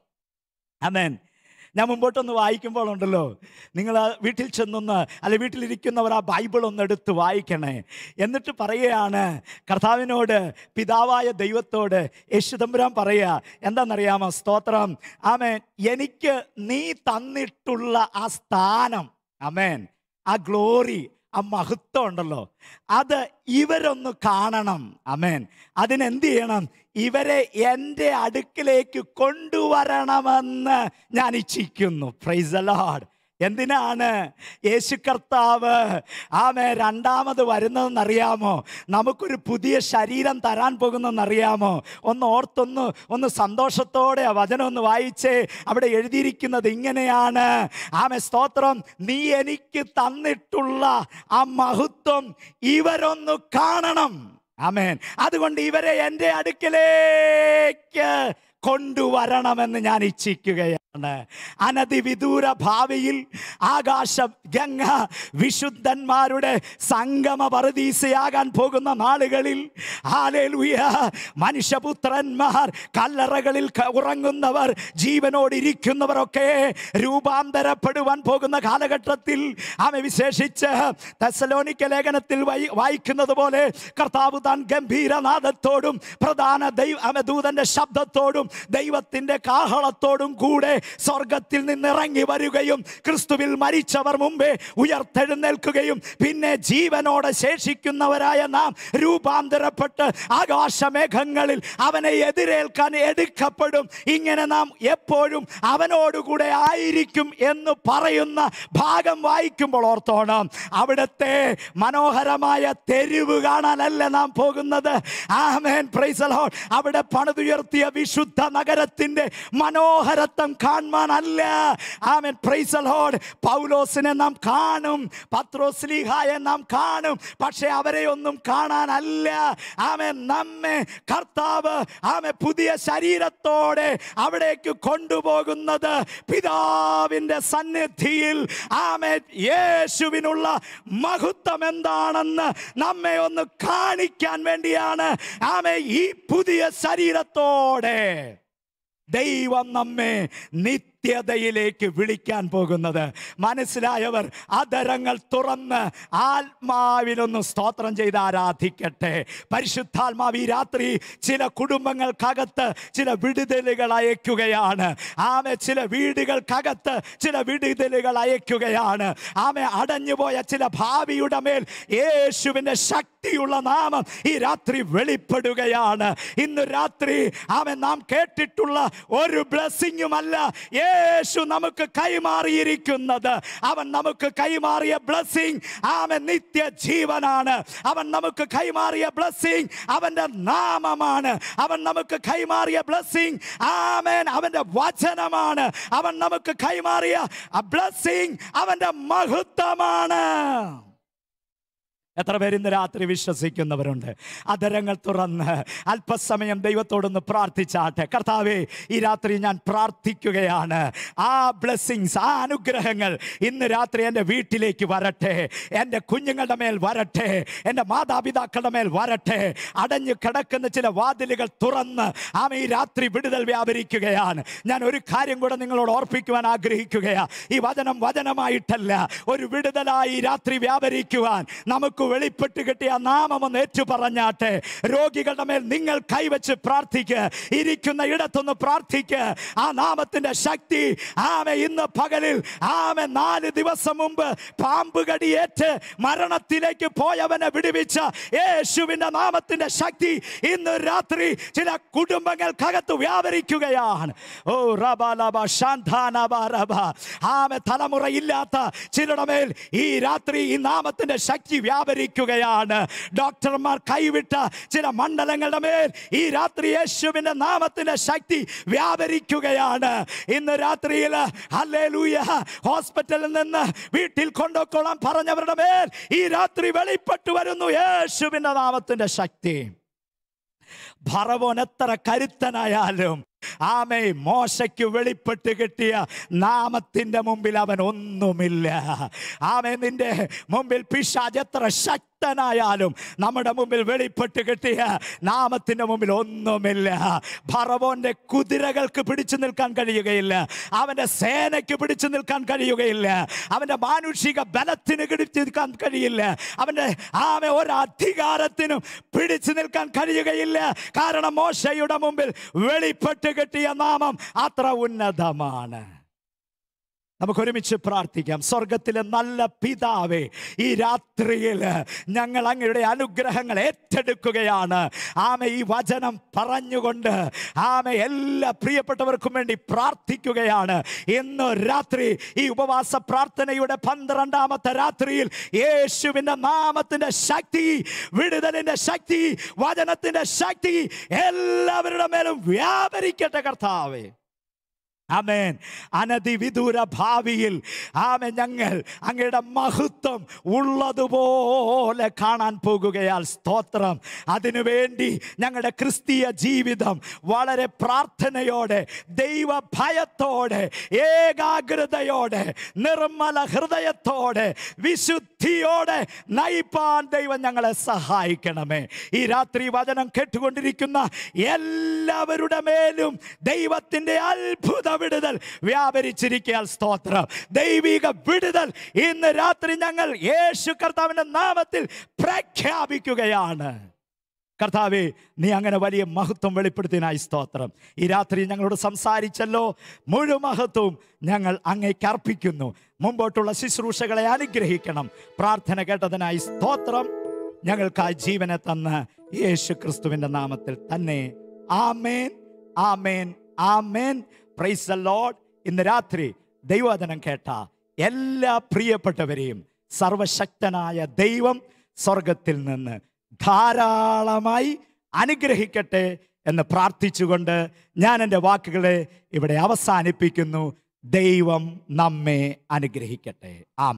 ആമേൻ ഞാൻ മുമ്പോട്ടൊന്ന് വായിക്കുമ്പോൾ ഉണ്ടല്ലോ നിങ്ങൾ ആ വീട്ടിൽ ചെന്നൊന്ന് അല്ലെ വീട്ടിലിരിക്കുന്നവർ ആ ബൈബിൾ ഒന്ന് എടുത്ത് വായിക്കണേ എന്നിട്ട് പറയുകയാണ് കർത്താവിനോട് പിതാവായ ദൈവത്തോട് യേശുദമ്പുരാൻ പറയുക എന്താണെന്നറിയാമോ സ്തോത്രം ആമേൻ എനിക്ക് നീ തന്നിട്ടുള്ള ആ സ്ഥാനം അമേൻ ആ ഗ്ലോറി ആ മഹത്വം ഉണ്ടല്ലോ അത് ഇവരൊന്ന് കാണണം അമേൻ അതിനെന്ത് ചെയ്യണം ഇവരെ എൻ്റെ അടുക്കിലേക്ക് കൊണ്ടുവരണമെന്ന് ഞാൻ ഇച്ഛിക്കുന്നു പ്രൈസ് ലോഡ് എന്തിനാണ് യേശു കർത്താവ് ആമേ രണ്ടാമത് വരുന്നതെന്നറിയാമോ നമുക്കൊരു പുതിയ ശരീരം തരാൻ പോകുന്നതെന്നറിയാമോ ഒന്ന് ഓർത്തൊന്ന് ഒന്ന് സന്തോഷത്തോടെ ആ വചനം ഒന്ന് വായിച്ചേ അവിടെ എഴുതിയിരിക്കുന്നത് ഇങ്ങനെയാണ് ആമേ സ്തോത്രം നീ എനിക്ക് തന്നിട്ടുള്ള ആ മഹത്വം ഇവരൊന്ന് കാണണം ആമേൻ അതുകൊണ്ട് ഇവരെ എൻ്റെ അടുക്കലേക്ക് കൊണ്ടുവരണമെന്ന് ഞാൻ ഇച്ഛിക്കുകയാണ് അനധിവിദൂര ഭാവിയിൽ ആകാശ ഗംഗ വിശുദ്ധന്മാരുടെ സംഗമ പറുദീസയാകാൻ പോകുന്ന നാളുകളിൽ ഹാലേലുയ മനുഷ്യപുത്രന്മാർ കല്ലറകളിൽ ക- ഉറങ്ങുന്നവർ ജീവനോട് ഇരിക്കുന്നവരൊക്കെ രൂപാന്തരപ്പെടുവാൻ പോകുന്ന കാലഘട്ടത്തിൽ ആമെ വിശേഷിച്ച് തെസലോനിക്ക ലേഖനത്തിൽ വായി- വായിക്കുന്നത് പോലെ കർത്താവ് താൻ ഗംഭീരനാദത്തോടും പ്രധാന ദൈവ ആമെ ദൂതന്റെ ശബ്ദത്തോടും ദൈവത്തിന്റെ കാഹളത്തോടും കൂടെ സ്വർഗത്തിൽ നിന്ന് ഇറങ്ങി വരികയും ക്രിസ്തുവിൽ മരിച്ചവർ മുമ്പേ ഉയർത്തെഴുന്നേൽക്കുകയും പിന്നെ ജീവനോടെ ശേഷിക്കുന്നവരായ നാം രൂപാന്തരപ്പെട്ട് ആകാശമേഘങ്ങളിൽ അവനെ എതിരേൽക്കാൻ എടുക്കപ്പെടും ഇങ്ങനെ നാം എപ്പോഴും അവനോടുകൂടെ ആയിരിക്കും എന്ന് പറയുന്ന ഭാഗം വായിക്കുമ്പോൾ ഓർത്തോണം അവിടുത്തെ മനോഹരമായ തെരുവ് കാണാനല്ല നാം പോകുന്നത് ആമേൻ പ്രൈസ് ദി ലോർഡ് അവിടെ പണിതുയർത്തിയ വിശുദ്ധ നഗരത്തിന്റെ മനോഹരത്വം കാണാനല്ല ആമേൻ പ്രൈസ് ദി ലോർഡ് പൗലോസിനെ നാം കാണും പത്രോസ്ലീഹായെ നാം കാണും പക്ഷെ അവരെ ഒന്നും കാണാനല്ല ആമേൻ നമ്മെ കർത്താവ് ആമെ പുതിയ ശരീരത്തോടെ അവിടേക്ക് കൊണ്ടുപോകുന്നത് പിതാവിന്റെ സന്നിധിയിൽ ആമേ യേശുവിനുള്ള മഹത്വം എന്താണെന്ന് നമ്മെ ഒന്ന് കാണിക്കാൻ വേണ്ടിയാണ് ആമേ ഈ പുതിയ ശരീരത്തോടെ ദൈവം നമ്മെ നിത്യതയിലേക്ക് വിളിക്കാൻ പോകുന്നത് മനസ്സിലായവർ അതരങ്ങൾ തുറന്ന് ആത്മാവിലൊന്ന് സ്തോത്രം ചെയ്ത് ആരാധിക്കട്ടെ പരിശുദ്ധാത്മാവ് ഈ രാത്രി ചില കുടുംബങ്ങൾക്കകത്ത് ചില വിടുതലുകൾ അയക്കുകയാണ് ആമെ ചില വീടുകൾക്കകത്ത് ചില വിടുതലുകൾ അയക്കുകയാണ് ആമെ അടഞ്ഞുപോയ ചില ഭാവിയുടെ മേൽ യേശുവിന്റെ ശക്തിയുള്ള നാമം ഈ രാത്രി വെളിപ്പെടുകയാണ് ഇന്ന് രാത്രി ആമെ നാം കേട്ടിട്ടുള്ള ഒരു ബ്ലെസ്സിങ്ങുമല്ല യേശു നമുക്ക് കൈമാറിയിരിക്കുന്നത് അവൻ നമുക്ക് കൈമാറിയ ബ്ലെസ്സിങ് ആമൻ നിത്യ ജീവനാണ് അവൻ നമുക്ക് കൈമാറിയ ബ്ലെസ്സിങ് അവന്റെ നാമമാണ് അവൻ നമുക്ക് കൈമാറിയ ബ്ലെസ്സിങ് ആമേൻ അവന്റെ വചനമാണ് അവൻ നമുക്ക് കൈമാറിയ ബ്ലെസ്സിങ് അവന്റെ മഹത്വമാണ് എത്ര പേര് ഇന്ന് രാത്രി വിശ്വസിക്കുന്നവരുണ്ട് അതരങ്ങൾ തുറന്ന് അല്പസമയം ദൈവത്തോടൊന്ന് പ്രാർത്ഥിച്ചാട്ടെ കർത്താവേ ഈ രാത്രി ഞാൻ പ്രാർത്ഥിക്കുകയാണ് ആ ബ്ലെസ്സിങ്സ് ആ അനുഗ്രഹങ്ങൾ ഇന്ന് രാത്രി എൻ്റെ വീട്ടിലേക്ക് വരട്ടെ എൻ്റെ കുഞ്ഞുങ്ങളുടെ മേൽ വരട്ടെ എൻ്റെ മാതാപിതാക്കളുടെ മേൽ വരട്ടെ അടഞ്ഞു കിടക്കുന്ന ചില വാതിലുകൾ തുറന്ന് ആമ ഈ രാത്രി വിടുതൽ വ്യാപരിക്കുകയാണ് ഞാൻ ഒരു കാര്യം കൂടെ നിങ്ങളോട് ഓർപ്പിക്കുവാൻ ആഗ്രഹിക്കുകയാണ് ഈ വചനം വചനമായിട്ടല്ല ഒരു വിടുതലായി ഈ രാത്രി വ്യാപരിക്കുവാൻ നമുക്ക് വെളിപ്പെട്ട് കിട്ടിയ നാമം ഒന്ന് ഏറ്റു പറഞ്ഞാട്ടെ രോഗികളുടെ മേൽ നിങ്ങൾ കൈവച്ച് പ്രാർത്ഥിക്ക് ഇരിക്കുന്ന ഇടത്തൊന്ന് പ്രാർത്ഥിക്ക് ആ നാമത്തിന്റെ ശക്തി ആമെ ഇന്ന് പകലിൽ ആമെ നാല് ദിവസം മുമ്പ് പാമ്പ് കടിയേറ്റ് മരണത്തിലേക്ക് പോയവനെ വിടുവിച്ച യേശുവിന്റെ നാമത്തിന്റെ ശക്തി ഇന്ന് രാത്രി ചില കുടുംബങ്ങൾക്കകത്ത് വ്യാപരിക്കുകയാണ് ഓ റബ ലബ ശാന്താനബ റബ ആമെ തലമുറയില്ലാത്ത ചിലരുടെ മേൽ ഈ രാത്രി ഈ നാമത്തിന്റെ ശക്തി വ്യാപരിക്കുകയാണ് ഡോക്ടർമാർ കൈവിട്ട ചില മണ്ഡലങ്ങളുടെ മേൽ ഈ രാത്രി യേശുവിന്റെ നാമത്തിന്റെ ശക്തി വ്യാപരിക്കുകയാണ് ഇന്ന് രാത്രിയിൽ ഹല്ലേലൂയ ഹോസ്പിറ്റലിൽ നിന്ന് വീട്ടിൽ കൊണ്ടുകൊള്ളാൻ പറഞ്ഞവരുടെ മേൽ ഈ രാത്രി വെളിപ്പെട്ടു വരുന്നു യേശുവിന്റെ നാമത്തിന്റെ ശക്തി ഭറവോൻ എത്ര കരുത്തനായാലും ആമേ മോശയ്ക്ക് വെളിപ്പെട്ട് കിട്ടിയ നാമത്തിന്റെ മുമ്പിൽ അവൻ ഒന്നുമില്ല ആമേ നിന്റെ മുമ്പിൽ പിശാജ് എത്ര ശക്തനായാലും നമ്മുടെ മുമ്പിൽ വെളിപ്പെട്ട് കിട്ടിയ നാമത്തിന്റെ മുമ്പിൽ ഒന്നുമില്ല ഭറവോന്റെ കുതിരകൾക്ക് പിടിച്ചു നിൽക്കാൻ കഴിയുകയില്ല അവന്റെ സേനയ്ക്ക് പിടിച്ചു നിൽക്കാൻ കഴിയുകയില്ല അവന്റെ മാനുഷിക ബലത്തിന് പിടിച്ചു നിൽക്കാൻ കഴിയില്ല അവന്റെ ആമെ ഒരു അധികാരത്തിനും പിടിച്ചു നിൽക്കാൻ കഴിയുകയില്ല കാരണം മോശയുടെ മുമ്പിൽ വെളിപ്പെട്ട് കിട്ടിയ നാമം അത്ര ഉന്നതമാണ് നമുക്ക് ഒരുമിച്ച് പ്രാർത്ഥിക്കാം സ്വർഗത്തിലെ നല്ല പിതാവേ ഈ രാത്രിയിൽ ഞങ്ങൾ അങ്ങയുടെ അനുഗ്രഹങ്ങൾ ഏറ്റെടുക്കുകയാണ് ആമ ഈ വചനം പറഞ്ഞുകൊണ്ട് ആമ എല്ലാ പ്രിയപ്പെട്ടവർക്കും വേണ്ടി പ്രാർത്ഥിക്കുകയാണ് ഇന്ന് രാത്രി ഈ ഉപവാസ പ്രാർത്ഥനയുടെ പന്ത്രണ്ടാമത്തെ രാത്രിയിൽ യേശുവിൻ്റെ നാമത്തിൻ്റെ ശക്തി വിടുതലിൻ്റെ ശക്തി വചനത്തിൻ്റെ ശക്തി എല്ലാവരുടെ മേലും വ്യാപരിക്കട്ടെ കർത്താവേ ആമേൻ അനധിവിദൂര ഭാവിയിൽ ആമേ ഞങ്ങൾ അങ്ങയുടെ മഹത്വം ഉള്ളതുപോലെ കാണാൻ പോകുകയാൽ സ്തോത്രം അതിനുവേണ്ടി ഞങ്ങളുടെ ക്രിസ്തീയ ജീവിതം വളരെ പ്രാർത്ഥനയോടെ ദൈവഭയത്തോടെ ഏകാഗ്രതയോടെ നിർമ്മല ഹൃദയത്തോടെ വിശുദ്ധിയോടെ നയിപ്പാൻ ദൈവം ഞങ്ങളെ സഹായിക്കണമേ ഈ രാത്രി വചനം കേട്ടുകൊണ്ടിരിക്കുന്ന എല്ലാവരുടെ മേലും ദൈവത്തിൻ്റെ അത്ഭുത വിടുതൽ വ്യാപരിച്ചിരിക്കാൻ സ്തോത്രം ദൈവിക വിടുതൽ ഇന്ന് രാത്രി ഞങ്ങൾ യേശു കർത്താവിന്റെ നാമത്തിൽ പ്രഖ്യാപിക്കുകയാണ് കർത്താവേ നീ അങ്ങനെ വലിയ മഹത്വം വെളിപ്പെടുത്തിയതിനായി സ്തോത്രം ഈ രാത്രി ഞങ്ങളോട് സംസാരിച്ചല്ലോ മുഴുവൻ മഹത്വവും ഞങ്ങൾ അങ്ങേക്ക് അർപ്പിക്കുന്നു മുമ്പോട്ടുള്ള ശുശ്രൂഷകളെ അനുഗ്രഹിക്കണം പ്രാർത്ഥന കേട്ടതിനായി സ്തോത്രം ഞങ്ങൾക്കായി ജീവനെ തന്ന് യേശു ക്രിസ്തുവിന്റെ നാമത്തിൽ തന്നെ ആമേൻ ആമേൻ ആമേൻ പ്രൈസ് ദ ലോർഡ് ഇന്ന് രാത്രി ദൈവവചനം കേട്ട എല്ലാ പ്രിയപ്പെട്ടവരെയും സർവശക്തനായ ദൈവം സ്വർഗത്തിൽ നിന്ന് ധാരാളമായി അനുഗ്രഹിക്കട്ടെ എന്ന് പ്രാർത്ഥിച്ചുകൊണ്ട് ഞാൻ എൻ്റെ വാക്കുകളെ ഇവിടെ അവസാനിപ്പിക്കുന്നു ദൈവം നമ്മെ അനുഗ്രഹിക്കട്ടെ ആമേൻ